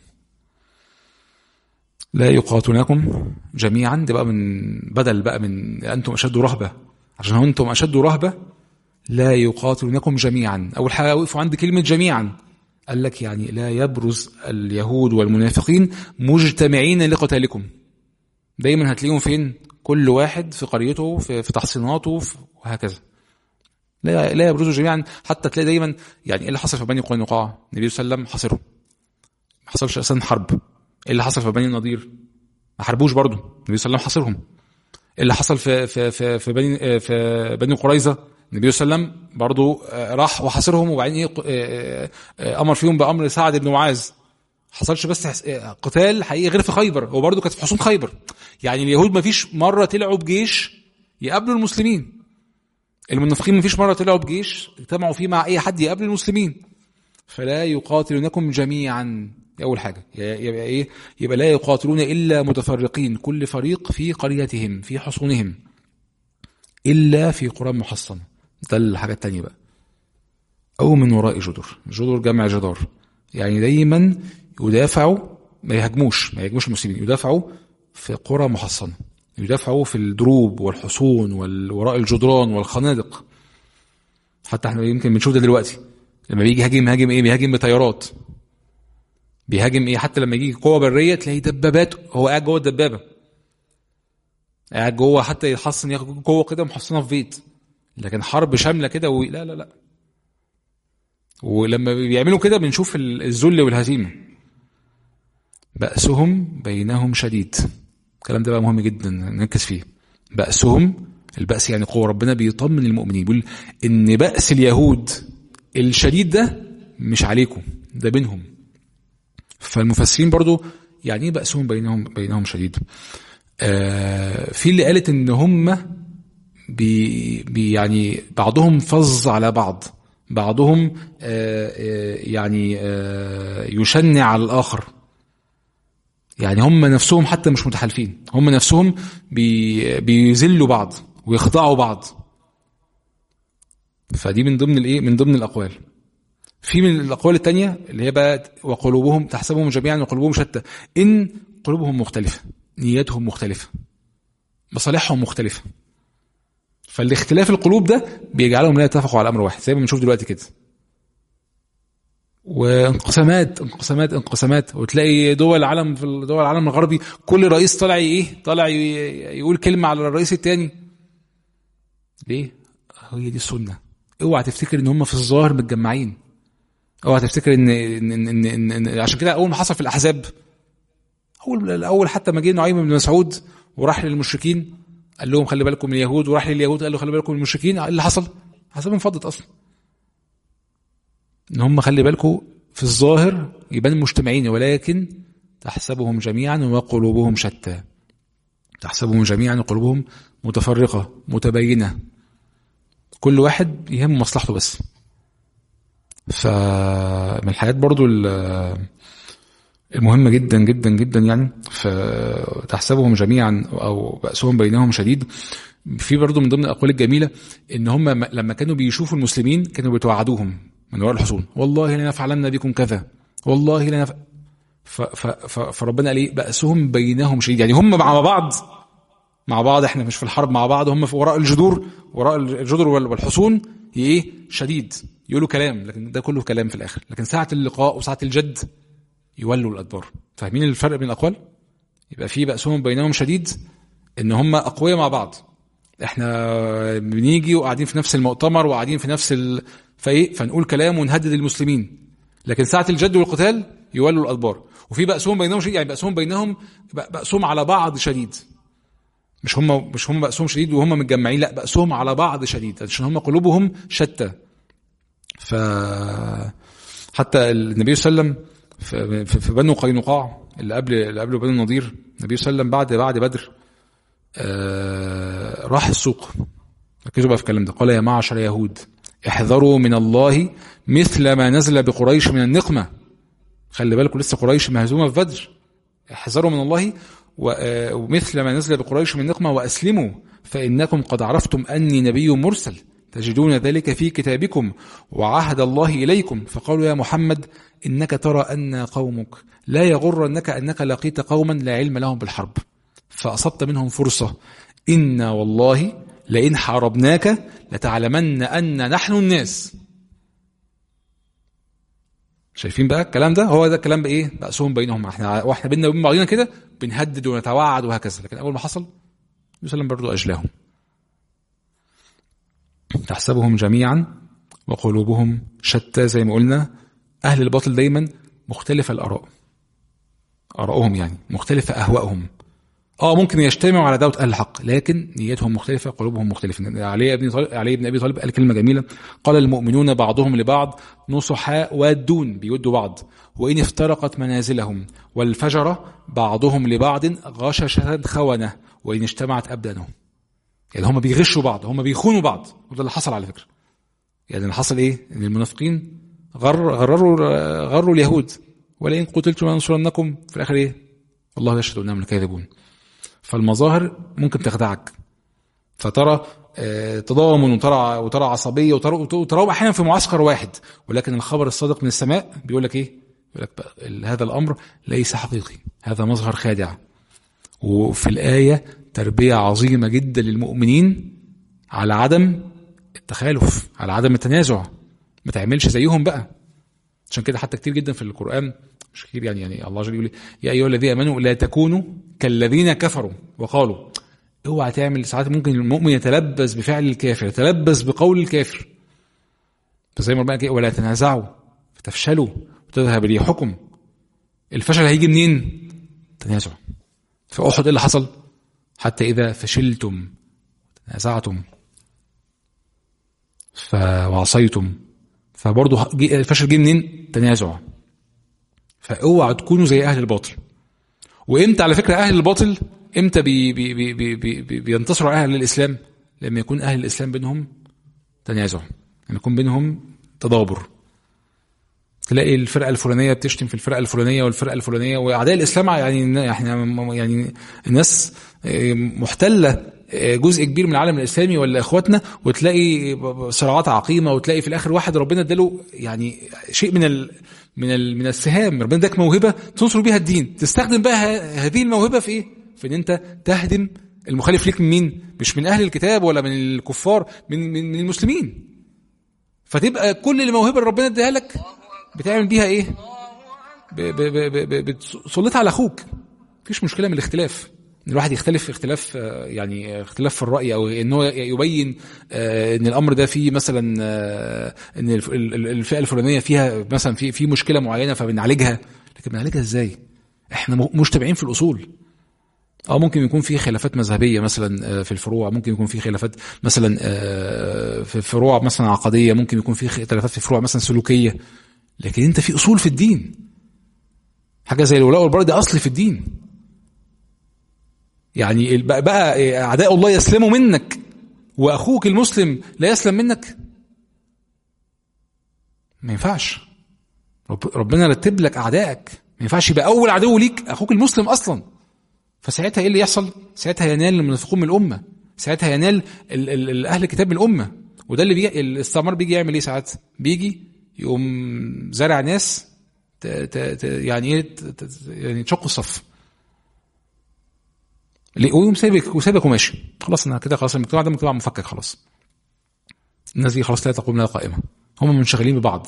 لا يقاتلونكم جميعا ده بقى من بدل بقى من أنتم أشد رهبة عشان أنتم أشد رهبة لا يقاتلونكم جميعا اول حاجه وقفوا عند كلمه جميعا قال لك يعني لا يبرز اليهود والمنافقين مجتمعين لقتالكم دايما هتلاقيهم فين كل واحد في قريته في, في تحصيناته في وهكذا لا لا يبرزوا جميعا حتى تلاقي دايما يعني ايه اللي حصل في بني قينقاع النبي صلى الله عليه وسلم حاصرهم ما حصلش اصلا حرب ايه اللي حصل في بني النضير ما حاربوش برضه النبي صلى الله عليه وسلم حاصرهم ايه اللي حصل في في في في بني في بني قريظه النبي صلى الله عليه وسلم برضه راح وحاصرهم وبعدين ايه امر فيهم بامر سعد بن معاذ حصلش بس قتال حقيقي غير في خيبر هو برضه كانت في حصون خيبر يعني اليهود ما فيش مره طلعوا بجيش يقابلوا المسلمين المنافقين ما فيش مره طلعوا بجيش اجتمعوا فيه مع اي حد يقابل المسلمين فلا يقاتلونكم جميعا دي اول حاجه يبقى ايه يبقى لا يقاتلون الا متفرقين كل فريق في قريتهم في حصونهم الا في قرى محصنه ده الحاجه الثانيه بقى او من وراء جدر جدر جمع جدار يعني دايما يدافعوا ما يهاجموش ما يهاجموش المسلمين يدافعوا في قرى محصنه يدافعوا في الدروب والحصون وراء الجدران والخنادق حتى احنا يمكن بنشوف ده دلوقتي لما بيجي يهاجم يهاجم ايه بيهاجم بطيارات بيهاجم ايه حتى لما يجي قوه بريه تلاقي دبابات هو قاعد جوه الدبابه قاعد جوه حتى يحصن ياخد جوه كده محصنه في بيت لكن حرب شامله كده و... لا لا لا ولما بيعملوا كده بنشوف الذل والهزيمه بأسهم بينهم شديد الكلام ده بقى مهم جدا نركز فيه بأسهم البأس يعني قوة ربنا بيطمن المؤمنين بيقول إن بأس اليهود الشديد ده مش عليكم ده بينهم فالمفسرين برضو يعني ايه بأسهم بينهم بينهم شديد آه في اللي قالت ان هم بي بي يعني بعضهم فظ على بعض بعضهم آه آه يعني آه يشنع على الآخر يعني هم نفسهم حتى مش متحالفين هم نفسهم بي بيذلوا بعض ويخضعوا بعض فدي من ضمن الايه من ضمن الاقوال في من الاقوال الثانيه اللي هي بقى وقلوبهم تحسبهم جميعا وقلوبهم شتى ان قلوبهم مختلفه نياتهم مختلفه مصالحهم مختلفه فالاختلاف القلوب ده بيجعلهم لا يتفقوا على امر واحد زي ما بنشوف دلوقتي كده وانقسامات انقسامات انقسامات وتلاقي دول العالم في دول العالم الغربي كل رئيس طالع ايه طالع يقول كلمه على الرئيس الثاني ليه هي دي السنه اوعى تفتكر ان هم في الظاهر متجمعين اوعى تفتكر ان ان ان, إن, إن عشان كده اول ما حصل في الاحزاب اول الاول حتى ما جه نعيم بن مسعود وراح للمشركين قال لهم خلي بالكم من اليهود وراح لليهود قال له خلي بالكم من المشركين ايه اللي حصل؟ حسبهم فضت اصلا ان هم خلي بالكم في الظاهر يبان مجتمعين ولكن تحسبهم جميعا وقلوبهم شتى تحسبهم جميعا وقلوبهم متفرقة متباينة كل واحد يهم مصلحته بس فمن الحاجات برضو المهمة جدا جدا جدا يعني فتحسبهم جميعا أو بأسهم بينهم شديد في برضو من ضمن الأقوال الجميلة إن هم لما كانوا بيشوفوا المسلمين كانوا بيتوعدوهم من وراء الحصون والله لنفعلن بكم كذا والله لنف... ف... ف... ف... فربنا قال ايه بأسهم بينهم شديد يعني هم مع بعض مع بعض احنا مش في الحرب مع بعض هم في وراء الجذور وراء الجذور والحصون ايه شديد يقولوا كلام لكن ده كله كلام في الاخر لكن ساعة اللقاء وساعة الجد يولوا الادبار فاهمين الفرق بين الاقوال يبقى في بأسهم بينهم شديد ان هم اقوياء مع بعض احنا بنيجي وقاعدين في نفس المؤتمر وقاعدين في نفس ال... فايه فنقول كلام ونهدد المسلمين لكن ساعه الجد والقتال يولوا الادبار وفي بأسهم بينهم شديد يعني بأسهم بينهم بأسهم على بعض شديد مش هم مش هم بأسهم شديد وهم متجمعين لا بأسهم على بعض شديد عشان هم قلوبهم شتى ف حتى النبي صلى الله عليه وسلم في, في بنو قينقاع اللي قبل اللي قبل بنو النضير النبي صلى الله عليه وسلم بعد بعد بدر آه راح السوق ركزوا بقى في الكلام ده قال يا معشر يهود احذروا من الله مثل ما نزل بقريش من النقمة خلي بالكم لسه قريش مهزومة في بدر احذروا من الله ومثل ما نزل بقريش من النقمة وأسلموا فإنكم قد عرفتم أني نبي مرسل تجدون ذلك في كتابكم وعهد الله إليكم فقالوا يا محمد إنك ترى أن قومك لا يغرنك أنك لقيت قوما لا علم لهم بالحرب فأصبت منهم فرصة إنا والله لئن حاربناك لتعلمن ان نحن الناس شايفين بقى الكلام ده هو ده الكلام بايه بأسهم بينهم احنا واحنا بينا وبين بعضنا كده بنهدد ونتوعد وهكذا لكن اول ما حصل النبي صلى الله عليه وسلم برضه اجلاهم تحسبهم جميعا وقلوبهم شتى زي ما قلنا اهل الباطل دايما مختلف الاراء ارائهم يعني مختلفه اهوائهم اه ممكن يجتمعوا على دعوه اهل الحق لكن نيتهم مختلفه قلوبهم مختلفه علي بن طالب علي بن ابي طالب قال كلمه جميله قال المؤمنون بعضهم لبعض نصحاء وادون بيودوا بعض وان افترقت منازلهم والفجره بعضهم لبعض غششه خونه وان اجتمعت ابدانهم يعني هم بيغشوا بعض هم بيخونوا بعض وده اللي حصل على فكره يعني اللي حصل ايه ان المنافقين غر غرروا غروا اليهود ولئن قتلتم لننصرنكم في الاخر ايه الله يشهد انهم لكاذبون فالمظاهر ممكن تخدعك فترى آه، تضامن وترى وترى عصبيه وترى وتراهم احيانا في معسكر واحد ولكن الخبر الصادق من السماء بيقول لك ايه؟ بيقول لك بقى ال- هذا الامر ليس حقيقي هذا مظهر خادع وفي الايه تربيه عظيمه جدا للمؤمنين على عدم التخالف على عدم التنازع ما تعملش زيهم بقى عشان كده حتى كتير جدا في القران مش كتير يعني يعني الله جل يقول يا ايها الذين امنوا لا تكونوا كالذين كفروا وقالوا اوعى تعمل ساعات ممكن المؤمن يتلبس بفعل الكافر يتلبس بقول الكافر فزي ما ربنا قال ولا تنازعوا فتفشلوا وتذهب ريحكم الفشل هيجي منين؟ تنازع في احد ايه اللي حصل؟ حتى اذا فشلتم تنازعتم فوعصيتم فبرضه جه- الفشل جه منين؟ تنازع فاوعى تكونوا زي اهل الباطل وامتى على فكره اهل الباطل امتى بي بي بي بي بي بي بينتصروا على اهل الاسلام لما يكون اهل الاسلام بينهم تنازع لما يكون بينهم تدابر تلاقي الفرقه الفلانيه بتشتم في الفرقه الفلانيه والفرقه الفلانيه واعداء الاسلام يعني احنا يعني الناس محتله جزء كبير من العالم الاسلامي ولا اخواتنا وتلاقي صراعات عقيمه وتلاقي في الاخر واحد ربنا اداله يعني شيء من ال من ال من السهام ربنا اداك موهبه تنصر بيها الدين تستخدم بقى ه- هذه الموهبه في ايه؟ في ان انت تهدم المخالف ليك من مين؟ مش من اهل الكتاب ولا من الكفار من من, من المسلمين فتبقى كل الموهبه اللي ربنا اداها لك بتعمل بيها ايه؟ ب- ب- ب- ب- ب- بتسلطها على اخوك مفيش مشكله من الاختلاف إن الواحد يختلف اختلاف آه، يعني اختلاف في الراي او ان هو يبين آه، ان الامر ده فيه مثلا آه، ان الف- ال- ال- الفئه الفلانيه فيها مثلا في في مشكله معينه فبنعالجها لكن بنعالجها ازاي؟ احنا م- مش تابعين في الاصول اه ممكن يكون في خلافات مذهبيه مثلا آه، في الفروع ممكن يكون في خلافات مثلا آه، في فروع مثلا عقديه ممكن يكون في خلافات في فروع مثلا سلوكيه لكن انت في اصول في الدين حاجه زي الولاء والبراء ده اصل في الدين يعني ال- بقى- بقى اعداء الله يسلموا منك واخوك المسلم لا يسلم منك ما ينفعش رب- ربنا رتب لك اعدائك ما ينفعش يبقى اول عدو ليك اخوك المسلم اصلا فساعتها ايه اللي يحصل ساعتها ينال المنافقون من الامه ساعتها ينال ال- ال- ال- اهل الكتاب من الامه وده اللي بي... الاستعمار بيجي يعمل ايه ساعات بيجي يقوم زرع ناس ت... ت... ت... يعني ايه ت... ت... يعني تشق الصف ليه؟ ويقوم سايبك وسايبك وماشي خلاص انا كده خلاص المجتمع ده مجتمع مفكك خلاص الناس دي خلاص لا تقوم لها قائمه هم منشغلين ببعض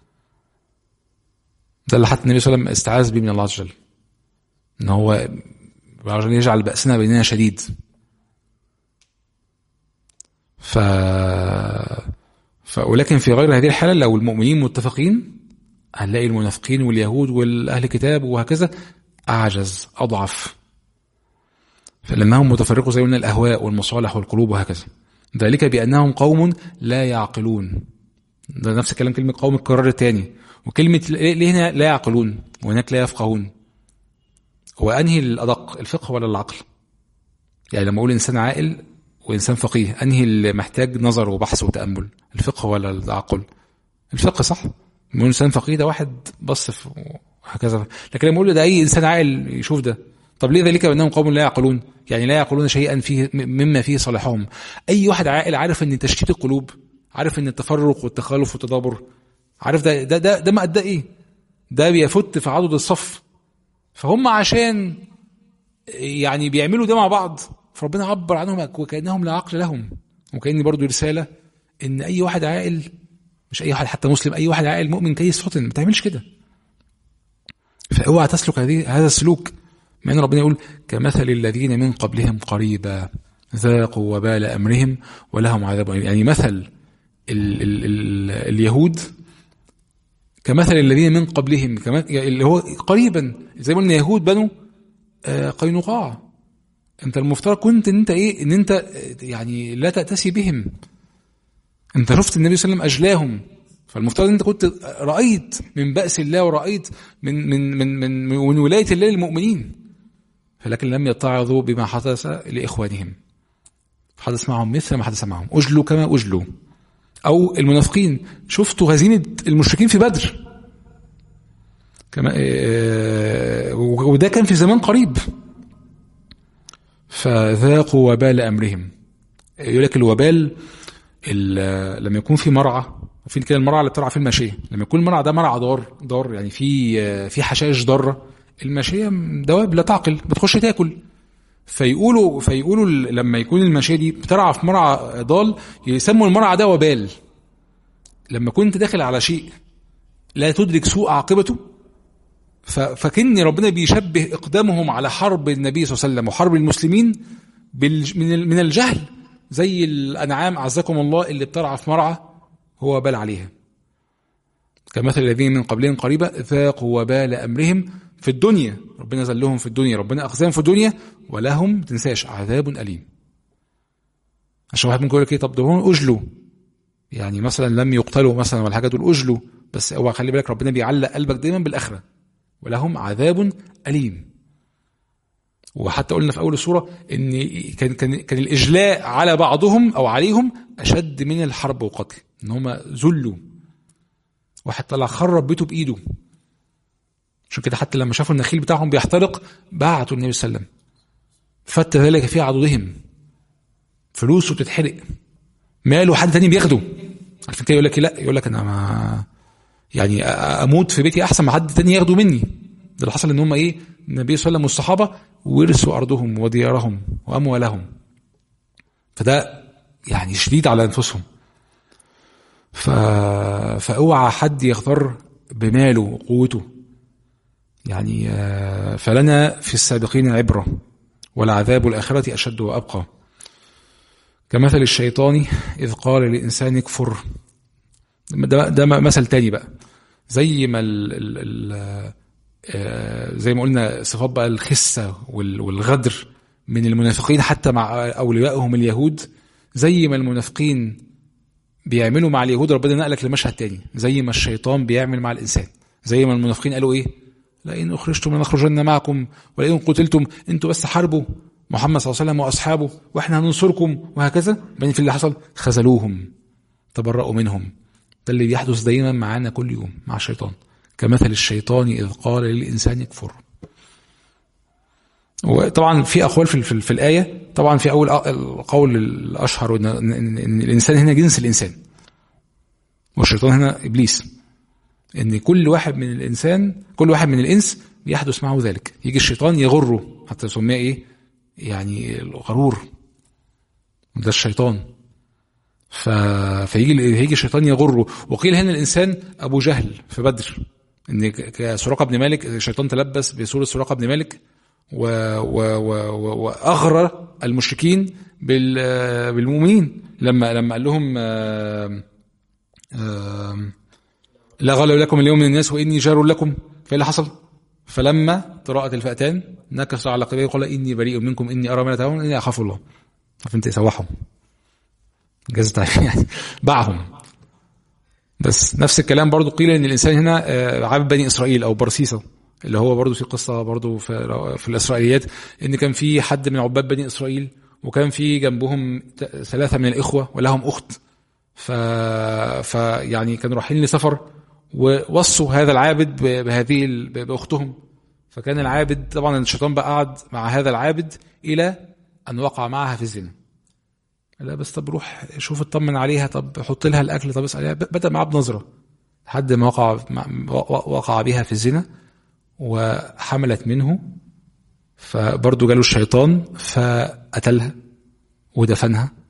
ده اللي حتى النبي صلى الله عليه وسلم استعاذ به من الله عز وجل ان هو عشان يجعل بأسنا بيننا شديد ف... ف... ولكن في غير هذه الحالة لو المؤمنين متفقين هنلاقي المنافقين واليهود والأهل الكتاب وهكذا أعجز أضعف فلأنهم متفرقوا زي قلنا الأهواء والمصالح والقلوب وهكذا ذلك بأنهم قوم لا يعقلون ده نفس الكلام كلمة قوم القرار الثاني وكلمة ليه هنا لا يعقلون وهناك لا يفقهون هو انهي الادق الفقه ولا العقل يعني لما اقول انسان عاقل وانسان فقيه انهي اللي محتاج نظر وبحث وتامل الفقه ولا العقل الفقه صح لما انسان فقيه ده واحد بص في وهكذا لكن لما اقول ده اي انسان عاقل يشوف ده طب ليه ذلك بانهم قوم لا يعقلون يعني لا يعقلون شيئا فيه مما فيه صالحهم اي واحد عاقل عارف ان تشتيت القلوب عارف ان التفرق والتخالف والتدابر عارف ده ده ده, ده مأداه ايه ده بيفت في عضد الصف فهم عشان يعني بيعملوا ده مع بعض فربنا عبر عنهم وكانهم لا عقل لهم وكأني برضو رسالة إن أي واحد عاقل مش أي واحد حتى مسلم أي واحد عاقل مؤمن كيس فطن ما تعملش كده فاوعى تسلك هذه هذا السلوك مع ان ربنا يقول كمثل الذين من قبلهم قريبا ذاقوا وبال امرهم ولهم عذاب أليم. يعني مثل ال ال ال اليهود كمثل الذين من قبلهم كما اللي هو قريبا زي ما قلنا يهود بنو آه، قينقاع انت المفترض كنت ان انت ايه ان انت آه، يعني لا تأتسي بهم انت شفت النبي صلى الله عليه وسلم اجلاهم فالمفترض ان انت كنت رايت من باس الله ورأيت من من من من, من ولايه الله للمؤمنين فلكن لم يتعظوا بما حدث لاخوانهم حدث معهم مثل ما حدث معهم اجلوا كما اجلوا او المنافقين شفتوا هزيمه المشركين في بدر كما آه، وده كان في زمان قريب فذاقوا وبال امرهم يقول لك الوبال ال- لما يكون في مرعى وفي كده المرعى اللي بترعى فيه الماشيه لما يكون المرعى ده مرعى دار دار يعني في في حشائش ضاره الماشيه دواب لا تعقل بتخش تاكل فيقولوا فيقولوا ال- لما يكون الماشيه دي بترعى في مرعى ضال يسموا المرعى ده وبال لما كنت داخل على شيء لا تدرك سوء عاقبته ف- فكن ربنا بيشبه اقدامهم على حرب النبي صلى الله عليه وسلم وحرب المسلمين بال- من ال- من الجهل زي الانعام اعزكم الله اللي بترعى في مرعى هو بال عليها كمثل الذين من قبلهم قريبا ذاقوا وبال امرهم في الدنيا ربنا ذلهم في الدنيا ربنا اخذهم في الدنيا ولهم ما تنساش عذاب اليم عشان واحد ممكن يقول لك ايه طب دول اجلوا يعني مثلا لم يقتلوا مثلا ولا حاجه دول اجلوا بس اوعى خلي بالك ربنا بيعلق قلبك دايما بالاخره ولهم عذاب اليم وحتى قلنا في اول السوره ان كان كان كان الاجلاء على بعضهم او عليهم اشد من الحرب والقتل ان هم ذلوا واحد طلع خرب بيته بايده عشان كده حتى لما شافوا النخيل بتاعهم بيحترق بعتوا النبي صلى الله عليه وسلم فت ذلك في عضدهم فلوسه بتتحرق ماله حد تاني بياخده عارفين كده يقول لك لا يقول لك انا ما يعني اموت في بيتي احسن ما حد تاني ياخده مني ده اللي حصل ان هم ايه النبي صلى الله عليه وسلم والصحابه ورثوا ارضهم وديارهم واموالهم فده يعني شديد على انفسهم ف... فاوعى حد يغتر بماله وقوته يعني آه، فلنا في السابقين عبره ولعذاب الاخره اشد وابقى كمثل الشيطان اذ قال للانسان اكفر ده ده مثل تاني بقى زي ما ال ال ال آه، زي ما قلنا صفات بقى الخسه وال- والغدر من المنافقين حتى مع اوليائهم اليهود زي ما المنافقين بيعملوا مع اليهود ربنا نقلك لمشهد تاني زي ما الشيطان بيعمل مع الانسان زي ما المنافقين قالوا ايه لئن اخرجتم لنخرجن معكم ولئن قتلتم انتوا بس حاربوا محمد صلى الله عليه وسلم واصحابه واحنا هننصركم وهكذا بعدين في اللي حصل خذلوهم تبرأوا منهم ده اللي بيحدث دايما معانا كل يوم مع الشيطان كمثل الشيطان إذ قال للإنسان يكفر وطبعا في أقوال في, في, في الآية طبعا في أول أ- القول الأشهر إن, إن, إن الإنسان هنا جنس الإنسان والشيطان هنا إبليس إن كل واحد من الإنسان كل واحد من الإنس بيحدث معه ذلك يجي الشيطان يغره حتى يسميه إيه يعني الغرور ده الشيطان ف... فيجي هيجي الشيطان يغره وقيل هنا الانسان ابو جهل في بدر ان ك- كسراقه بن مالك الشيطان تلبس بصوره سراقه بن مالك و... و... و... و... واغرى المشركين بال... بالمؤمنين لما لما قال لهم آم... آم... لا غالب لكم اليوم من الناس واني جار لكم فايه اللي حصل؟ فلما تراءت الفئتان نكس على قبيه وقال اني بريء منكم اني ارى ما لا ترون اني اخاف الله عارف انت يسوحهم جاز يعني باعهم بس نفس الكلام برضو قيل ان الانسان هنا آه، عابد بني اسرائيل او برسيسه اللي هو برضو في قصه برضو في, في الاسرائيليات ان كان في حد من عباد بني اسرائيل وكان في جنبهم ت- ثلاثه من الاخوه ولهم اخت ف فيعني كانوا رايحين لسفر ووصوا هذا العابد ب- بهذه ال- ب- باختهم فكان العابد طبعا الشيطان بقى قعد مع هذا العابد الى ان وقع معها في الزنا لا بس طب روح شوف اطمن عليها طب حط لها الاكل طب اسال عليها بدا معاه بنظره لحد ما وقع مع- وقع بها في الزنا وحملت منه فبرضه جاله الشيطان فقتلها ودفنها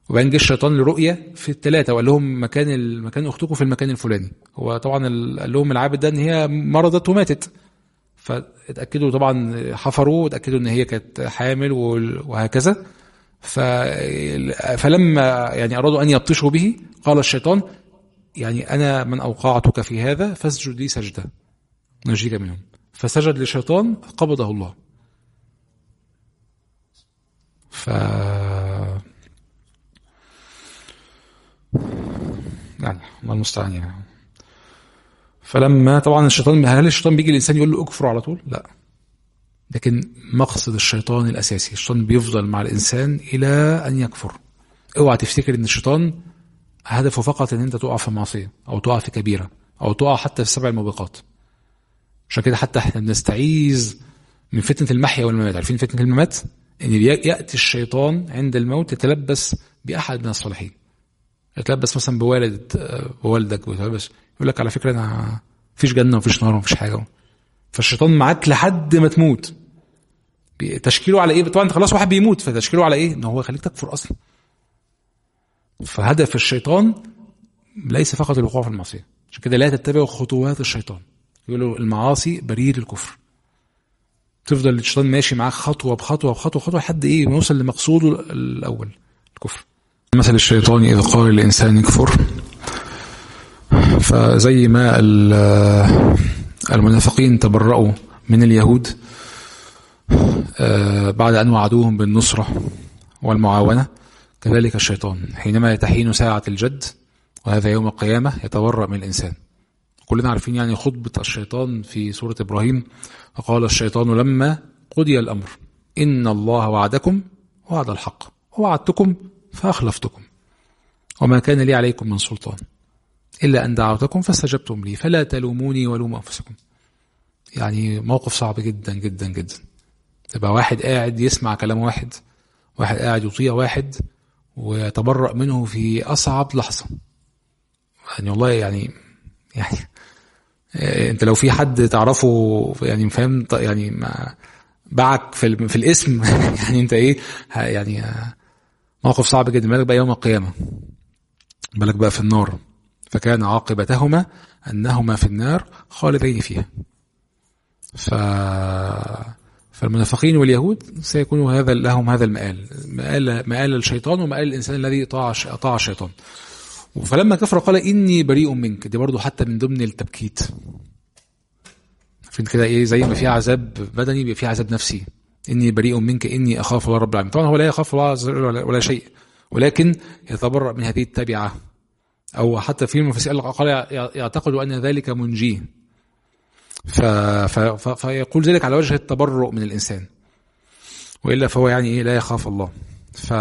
وبعدين جه الشيطان لرؤيه في الثلاثه وقال لهم مكان مكان اختكم في المكان الفلاني هو طبعا قال لهم العابد ده ان هي مرضت وماتت فاتاكدوا طبعا حفروا واتاكدوا ان هي كانت حامل وهكذا ف... فلما يعني ارادوا ان يبطشوا به قال الشيطان يعني انا من اوقعتك في هذا فاسجد لي سجده نجيك منهم فسجد للشيطان قبضه الله ف يعني الله المستعان يعني فلما طبعا الشيطان هل الشيطان بيجي الانسان يقول له اكفر على طول؟ لا لكن مقصد الشيطان الاساسي الشيطان بيفضل مع الانسان الى ان يكفر اوعى تفتكر ان الشيطان هدفه فقط ان انت تقع في معصيه او تقع في كبيره او تقع حتى في سبع الموبقات عشان كده حتى احنا بنستعيذ من فتنه المحيا والممات عارفين فتنه الممات ان ياتي الشيطان عند الموت يتلبس باحد من الصالحين يتلبس مثلا بوالد بوالدك بس يقول لك على فكره انا مفيش جنه ومفيش نار ومفيش حاجه فالشيطان معاك لحد ما تموت تشكيله على ايه طبعا انت خلاص واحد بيموت فتشكيله على ايه ان هو يخليك تكفر اصلا فهدف الشيطان ليس فقط الوقوع في المعصيه عشان كده لا تتبعوا خطوات الشيطان يقولوا المعاصي بريد الكفر تفضل الشيطان ماشي معاك خطوه بخطوه بخطوه بخطوه لحد ايه ما يوصل لمقصوده الاول الكفر مثل الشيطان اذا قال للانسان يكفر فزي ما المنافقين تبرأوا من اليهود بعد أن وعدوهم بالنصرة والمعاونة كذلك الشيطان حينما تحين ساعة الجد وهذا يوم القيامة يتبرأ من الإنسان كلنا عارفين يعني خطبة الشيطان في سورة إبراهيم فقال الشيطان لما قضي الأمر إن الله وعدكم وعد الحق ووعدتكم فأخلفتكم وما كان لي عليكم من سلطان إلا أن دعوتكم فاستجبتم لي فلا تلوموني ولوموا أنفسكم يعني موقف صعب جدا جدا جدا تبقى واحد قاعد يسمع كلام واحد واحد قاعد يطيع واحد ويتبرأ منه في أصعب لحظة يعني والله يعني يعني انت لو في حد تعرفه يعني فاهم يعني ما باعك في في الاسم يعني انت ايه يعني موقف صعب جدا بالك بقى يوم القيامه بالك بقى في النار فكان عاقبتهما انهما في النار خالدين فيها ف فالمنافقين واليهود سيكون هذا لهم هذا المآل مآل مآل الشيطان ومآل الانسان الذي طاع طاع الشيطان فلما كفر قال اني بريء منك دي برضو حتى من ضمن التبكيت فين كده ايه زي ما في عذاب بدني بيبقى في عذاب نفسي اني بريء منك اني اخاف الله رب العالمين طبعا هو لا يخاف الله عز وجل ولا شيء ولكن يتبرأ من هذه التبعه او حتى في المفسرين قال يعتقد ان ذلك منجيه ف... ف... ف... فيقول ذلك على وجه التبرؤ من الانسان والا فهو يعني ايه لا يخاف الله ف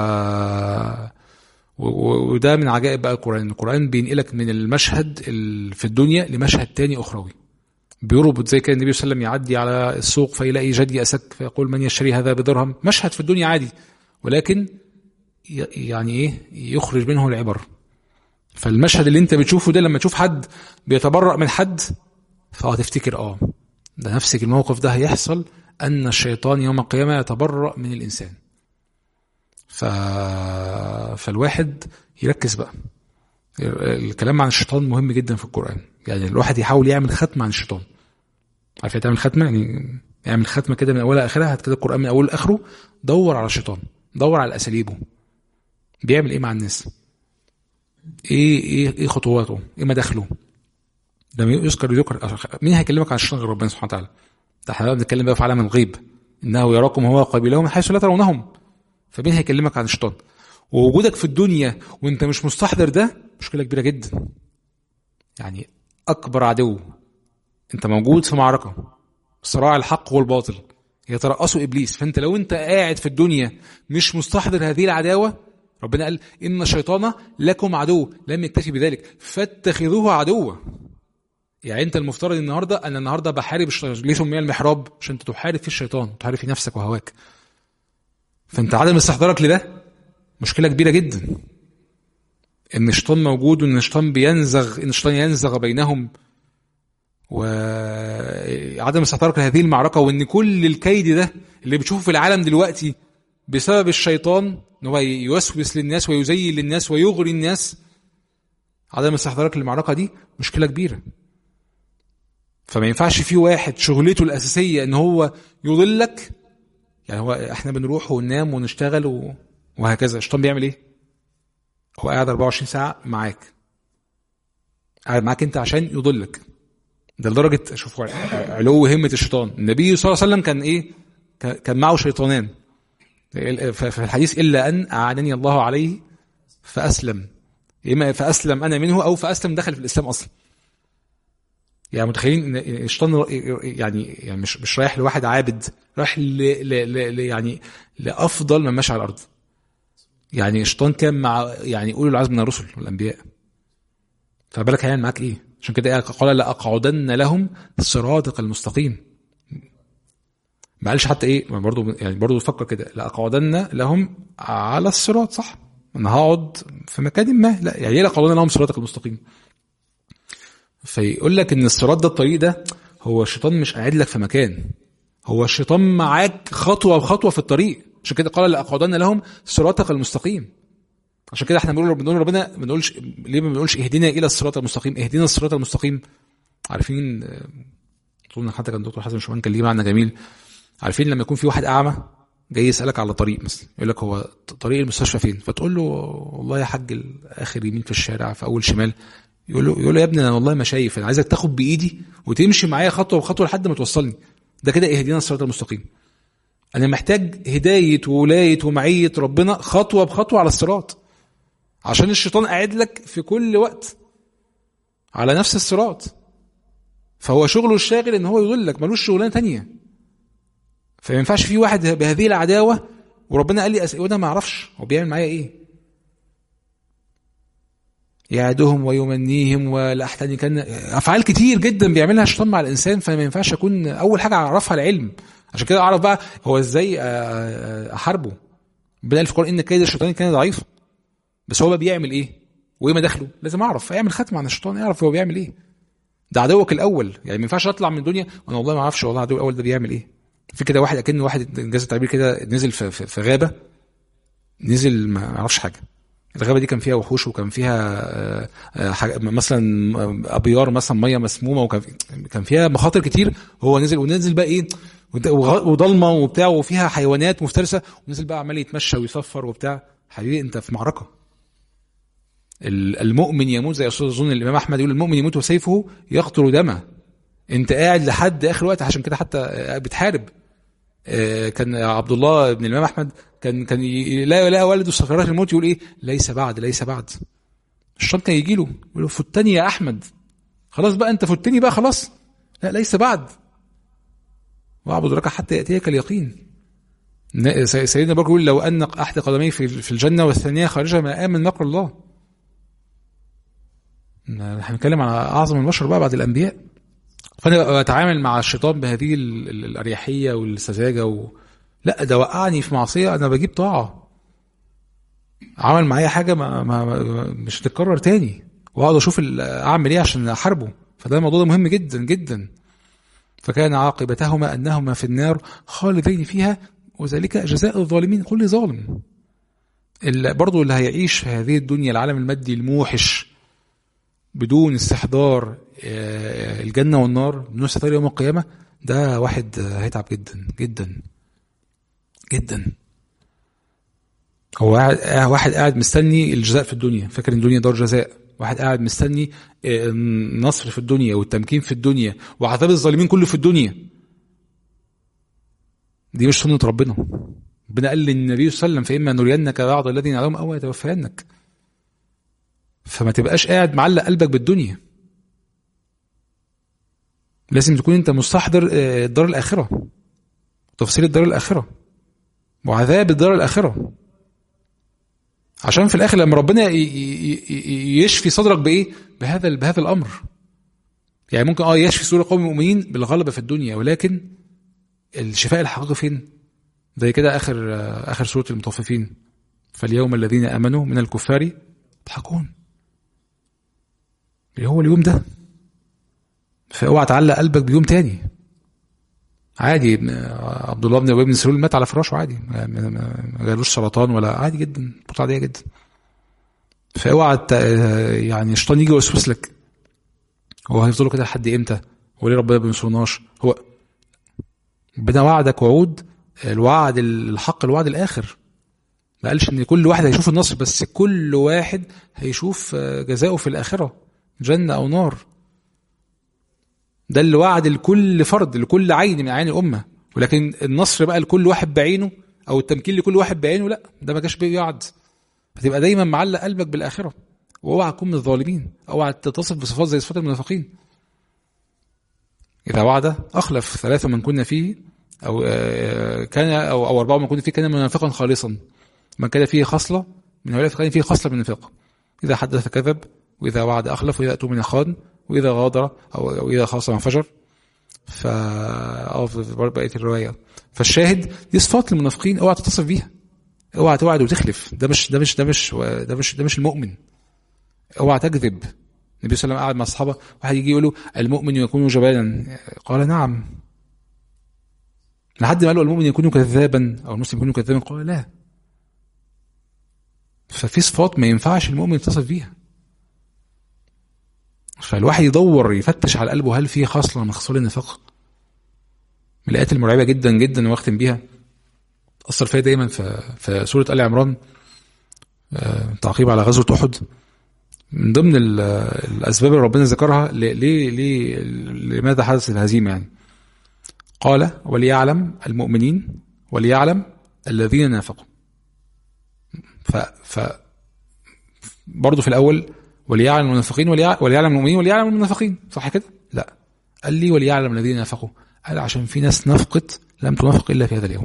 وده من عجائب بقى القرآن القرآن بينقلك من المشهد في الدنيا لمشهد تاني أخروي بيربط زي كان النبي صلى الله عليه وسلم يعدي على السوق فيلاقي جدي أسك فيقول من يشتري هذا بدرهم مشهد في الدنيا عادي ولكن يعني ايه يخرج منه العبر فالمشهد اللي انت بتشوفه ده لما تشوف حد بيتبرأ من حد فهتفتكر اه ده نفسك الموقف ده هيحصل أن الشيطان يوم القيامة يتبرأ من الإنسان ف... فالواحد يركز بقى الكلام عن الشيطان مهم جدا في القرآن يعني الواحد يحاول يعمل ختمة عن الشيطان عارف تعمل ختمة يعني اعمل ختمة كده من أولها آخرها هات كده القرآن من أوله لآخره دور على الشيطان دور على أساليبه بيعمل إيه مع الناس إيه إيه إيه خطواته إيه مداخله ده يذكر يذكر مين هيكلمك عن الشيطان غير ربنا سبحانه وتعالى ده احنا بنتكلم بقى في عالم الغيب انه يراكم هو قبيله من حيث لا ترونهم فمين هيكلمك عن الشيطان ووجودك في الدنيا وانت مش مستحضر ده مشكله كبيره جدا يعني اكبر عدو انت موجود في معركه صراع الحق والباطل يترأسه ابليس فانت لو انت قاعد في الدنيا مش مستحضر هذه العداوه ربنا قال ان الشيطان لكم عدو لم يكتفي بذلك فاتخذوه عدوا يعني انت المفترض النهارده انا النهارده بحارب الشيطان ليه سمي المحراب عشان انت تحارب في الشيطان تحارب في نفسك وهواك فانت عدم استحضارك لده مشكله كبيره جدا ان الشيطان موجود وان الشيطان بينزغ ان الشيطان ينزغ بينهم وعدم استحضارك لهذه المعركه وان كل الكيد ده اللي بتشوفه في العالم دلوقتي بسبب الشيطان ان هو يوسوس للناس ويزين للناس ويغري الناس عدم استحضارك للمعركه دي مشكله كبيره فما ينفعش في واحد شغلته الاساسيه ان هو يضلك يعني هو احنا بنروح وننام ونشتغل و... وهكذا الشيطان بيعمل ايه هو قاعد 24 ساعه معاك قاعد معاك انت عشان يضلك ده لدرجه شوفوا علو همه الشيطان النبي صلى الله عليه وسلم كان ايه كان معه شيطانان في الحديث الا ان اعانني الله عليه فاسلم اما فاسلم انا منه او فاسلم دخل في الاسلام اصلا يعني متخيلين ان الشيطان يعني يعني مش مش رايح لواحد عابد رايح ل ل ل يعني لافضل من ماشي على الارض يعني الشيطان كان مع يعني اولي العزم من الرسل والانبياء فبالك هيعمل معاك ايه عشان كده قال لاقعدن لهم صراطك المستقيم ما قالش حتى ايه برضه يعني برضه فكر كده لاقعدن لهم على الصراط صح انا هقعد في مكان ما لا يعني ايه لاقعدن لهم صراطك المستقيم فيقول لك ان الصراط ده الطريق ده هو الشيطان مش قاعد لك في مكان هو الشيطان معاك خطوه بخطوه في الطريق عشان كده قال لاقعدن لهم صراطك المستقيم عشان كده احنا بنقول بنقول ربنا ما بنقولش ليه ما بنقولش اهدنا الى الصراط المستقيم اهدنا الصراط المستقيم عارفين اظن حتى كان دكتور حسن شومان كان ليه معنى جميل عارفين لما يكون في واحد اعمى جاي يسالك على طريق مثلا يقول لك هو طريق المستشفى فين فتقول له والله يا حاج اخر يمين في الشارع في اول شمال يقول له يقول له يا ابني انا والله ما شايف انا عايزك تاخد بايدي وتمشي معايا خطوه بخطوه لحد ما توصلني ده كده اهدينا الصراط المستقيم انا محتاج هدايه وولايه ومعيه ربنا خطوه بخطوه على الصراط عشان الشيطان قاعد لك في كل وقت على نفس الصراط فهو شغله الشاغل ان هو يضلك ملوش شغلانه تانية فما ينفعش في واحد بهذه العداوه وربنا قال لي أس... وانا ما اعرفش هو بيعمل معايا ايه يعدهم ويمنيهم ولاحتنكن افعال كتير جدا بيعملها الشيطان مع الانسان فما ينفعش اكون اول حاجه اعرفها العلم عشان كده اعرف بقى هو ازاي احاربه ربنا في القران ان كيد الشيطان كان ضعيف بس هو بقى بيعمل ايه وايه مداخله لازم اعرف اعمل ختم عن الشيطان اعرف هو بيعمل ايه ده عدوك الاول يعني ما ينفعش اطلع من الدنيا وانا والله ما اعرفش والله عدو الاول ده بيعمل ايه في كده واحد اكن واحد انجاز التعبير كده نزل في, في, في غابه نزل ما يعرفش حاجه الغابه دي كان فيها وحوش وكان فيها مثلا ابيار مثلا ميه مسمومه وكان كان فيها مخاطر كتير هو نزل ونزل بقى ايه وضلمه وبتاع وفيها حيوانات مفترسه ونزل بقى عمال يتمشى ويصفر وبتاع حبيبي انت في معركه المؤمن يموت زي اظن الامام احمد يقول المؤمن يموت وسيفه يقطر دمه انت قاعد لحد اخر وقت عشان كده حتى بتحارب كان عبد الله بن الامام احمد كان كان لا لا والده سكرات الموت يقول ايه ليس بعد ليس بعد الشيطان كان يجي له يقول له فتني يا احمد خلاص بقى انت فتني بقى خلاص لا ليس بعد واعبد رك حتى ياتيك اليقين سيدنا بكر يقول لو ان احد قدميه في الجنه والثانيه خارجها ما امن مكر الله احنا بنتكلم على اعظم البشر بقى بعد الانبياء فانا بتعامل مع الشيطان بهذه الاريحيه والسذاجه و... لا ده وقعني في معصيه انا بجيب طاعه عمل معايا حاجه ما, ما, ما مش هتتكرر تاني واقعد اشوف اعمل ايه عشان احاربه فده الموضوع ده مهم جدا جدا فكان عاقبتهما انهما في النار خالدين فيها وذلك جزاء الظالمين كل ظالم برضه اللي هيعيش في هذه الدنيا العالم المادي الموحش بدون استحضار الجنه والنار بدون استحضار يوم القيامه ده واحد هيتعب جدا جدا جدا هو واحد قاعد مستني الجزاء في الدنيا فاكر ان الدنيا دار جزاء واحد قاعد مستني النصر في الدنيا والتمكين في الدنيا وعذاب الظالمين كله في الدنيا دي مش سنه ربنا ربنا قال للنبي صلى الله عليه وسلم فاما نرينك بعض الذي نعلمهم او يتوفينك فما تبقاش قاعد معلق قلبك بالدنيا لازم تكون انت مستحضر الدار الاخره تفصيل الدار الاخره وعذاب الدار الاخره عشان في الاخر لما ربنا يشفي صدرك بايه بهذا بهذا الامر يعني ممكن اه يشفي صدور قوم المؤمنين بالغلبه في الدنيا ولكن الشفاء الحقيقي فين زي كده اخر اخر سوره المطففين فاليوم الذين امنوا من الكفار يضحكون اللي هو اليوم ده فاوعى تعلق قلبك بيوم تاني عادي عبد الله بن ابي بن سلول مات على فراشه عادي ما جالوش سرطان ولا عادي جدا موت عاديه جدا فاوعى يعني الشيطان يجي يوسوس لك هو هيفضلوا كده لحد امتى؟ هو ليه ربنا ما بينصرناش؟ هو ربنا وعدك وعود الوعد الحق الوعد الاخر ما قالش ان كل واحد هيشوف النصر بس كل واحد هيشوف جزاؤه في الاخره جنه او نار ده اللي وعد لكل فرد لكل عين من عين الامه ولكن النصر بقى لكل واحد بعينه او التمكين لكل واحد بعينه لا ده ما جاش بيعد فتبقى دايما معلق قلبك بالاخره واوعى تكون من الظالمين اوعى تتصف بصفات زي صفات المنافقين اذا وعد اخلف ثلاثه من كنا فيه او كان او او اربعه من كنا فيه كان منافقا خالصا من كان فيه خصله من هؤلاء فكان فيه خصله من النفاق اذا حدث كذب واذا وعد اخلف واذا اتوا من خان واذا غادر او, أو اذا خاصم فجر ف اه في بقيه الروايه فالشاهد دي صفات المنافقين اوعى تتصف بيها اوعى توعد وتخلف ده مش ده مش ده مش ده مش ده مش المؤمن اوعى تكذب النبي صلى الله عليه وسلم قاعد مع اصحابه واحد يجي يقول له المؤمن يكون جبانا قال نعم لحد ما قال له المؤمن يكون كذابا او المسلم يكون كذابا قال لا ففي صفات ما ينفعش المؤمن يتصف بيها فالواحد يدور يفتش على قلبه هل في خصله من خصال النفاق من الايات المرعبه جدا جدا واختم بيها اثر فيا دايما في في سوره ال عمران تعقيب على غزوه احد من ضمن الاسباب اللي ربنا ذكرها ليه ليه لماذا حدث الهزيمه يعني قال وليعلم المؤمنين وليعلم الذين نافقوا ف ف برضه في الاول وليعلم المنافقين وليعلم المؤمنين وليعلم المنافقين صح كده؟ لا قال لي وليعلم الذين نافقوا قال عشان في ناس نفقت لم تنافق الا في هذا اليوم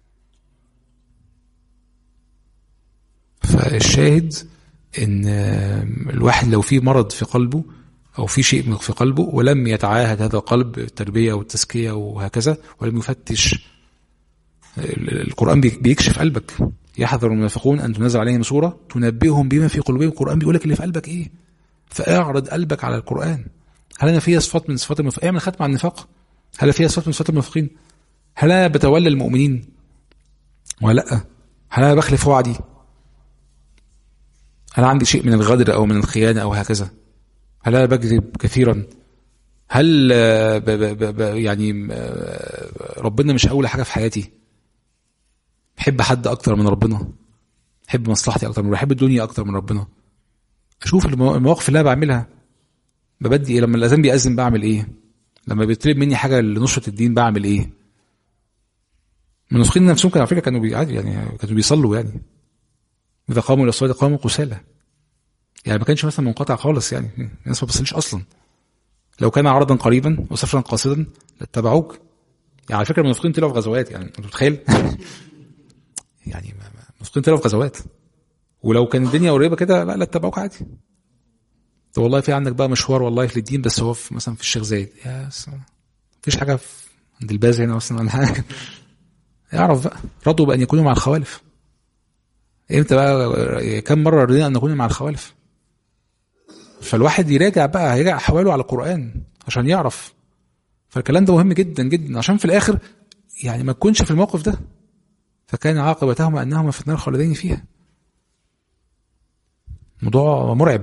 فالشاهد ان الواحد لو في مرض في قلبه او في شيء في قلبه ولم يتعاهد هذا القلب التربيه والتزكيه وهكذا ولم يفتش القران بيكشف قلبك يحذر المنافقون ان تنزل عليهم سوره تنبئهم بما في قلوبهم القران بيقول لك اللي في قلبك ايه فاعرض قلبك على القران هل انا فيها صفات من صفات المنافقين اعمل ختم على النفاق هل فيها صفات من صفات المنافقين هل انا بتولى المؤمنين ولا لا هل انا بخلف وعدي هل عندي شيء من الغدر او من الخيانه او هكذا هل انا بكذب كثيرا هل ب ب ب يعني ربنا مش اول حاجه في حياتي بحب حد اكتر من ربنا بحب مصلحتي اكتر من بحب الدنيا اكتر من ربنا اشوف المواقف اللي انا بعملها ببدي ايه لما الاذان بيأذن بعمل ايه لما بيطلب مني حاجه لنصره الدين بعمل ايه المنافقين نفسهم كانوا على فكره كانوا عادي يعني كانوا بيصلوا يعني اذا قاموا الى الصلاه قاموا كسالى يعني ما كانش مثلا منقطع خالص يعني الناس ما بتصليش اصلا لو كان عرضا قريبا وسفرا قاصدا لاتبعوك يعني على فكره المنافقين طلعوا في غزوات يعني انت متخيل يعني المنافقين طلعوا في غزوات ولو كان الدنيا قريبه كده لا لا اتبعوك عادي طب والله في عندك بقى مشوار والله في الدين بس هو في مثلا في الشيخ زايد يا مفيش حاجه في عند الباز هنا اصلا ولا حاجه اعرف بقى رضوا بان يكونوا مع الخوالف امتى بقى كم مره رضينا ان نكون مع الخوالف فالواحد يراجع بقى هيراجع احواله على القران عشان يعرف فالكلام ده مهم جدا جدا عشان في الاخر يعني ما تكونش في الموقف ده فكان عاقبتهما انهما في النار خالدين فيها موضوع مرعب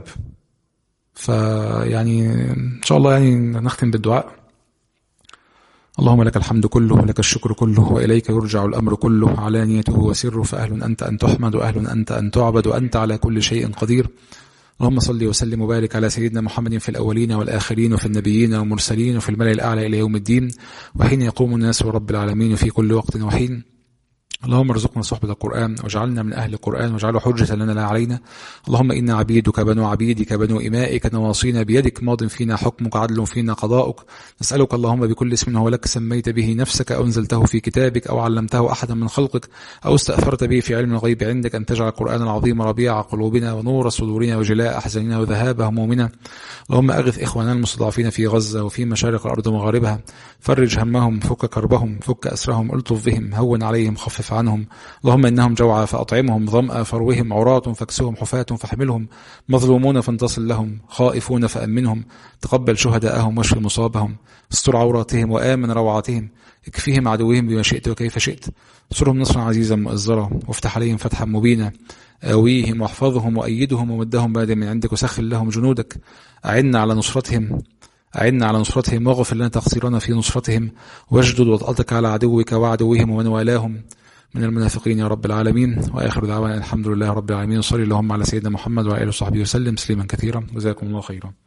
فيعني ان شاء الله يعني نختم بالدعاء اللهم لك الحمد كله ولك الشكر كله وإليك يرجع الأمر كله علانيته وسره فأهل أنت أن تحمد وأهل أنت أن تعبد وأنت على كل شيء قدير اللهم صل وسلم وبارك على سيدنا محمد في الأولين والآخرين وفي النبيين والمرسلين وفي الملأ الأعلى إلى يوم الدين وحين يقوم الناس رب العالمين في كل وقت وحين اللهم ارزقنا صحبة القرآن واجعلنا من أهل القرآن واجعله حجة لنا لا علينا اللهم إنا عبيدك بنو عبيدك بنو إمائك نواصينا بيدك ماض فينا حكمك عدل فينا قضاؤك نسألك اللهم بكل اسم هو لك سميت به نفسك أو أنزلته في كتابك أو علمته أحدا من خلقك أو استأثرت به في علم الغيب عندك أن تجعل القرآن العظيم ربيع قلوبنا ونور صدورنا وجلاء أحزاننا وذهاب همومنا اللهم أغث إخواننا المستضعفين في غزة وفي مشارق الأرض ومغاربها فرج همهم فك كربهم فك أسرهم الطف بهم هون عليهم خفف فاصرف عنهم اللهم إنهم جوعى فأطعمهم ظمأ فروهم عراة فاكسهم حفاة فاحملهم مظلومون فانتصر لهم خائفون فأمنهم تقبل شهداءهم واشف مصابهم استر عوراتهم وآمن روعاتهم اكفيهم عدوهم بما شئت وكيف شئت انصرهم نصرا عزيزا مؤزرا وافتح عليهم فتحا مبينا آويهم واحفظهم وأيدهم ومدهم بعد من عندك وسخل لهم جنودك أعنا على نصرتهم أعنا على نصرتهم واغفر لنا تقصيرنا في نصرتهم واجدد وطأتك على عدوك وعدوهم ومن والاهم من المنافقين يا رب العالمين وآخر دعوانا الحمد لله رب العالمين وصلي اللهم على سيدنا محمد وعلى آله وصحبه وسلم تسليما كثيرا جزاكم الله خيرا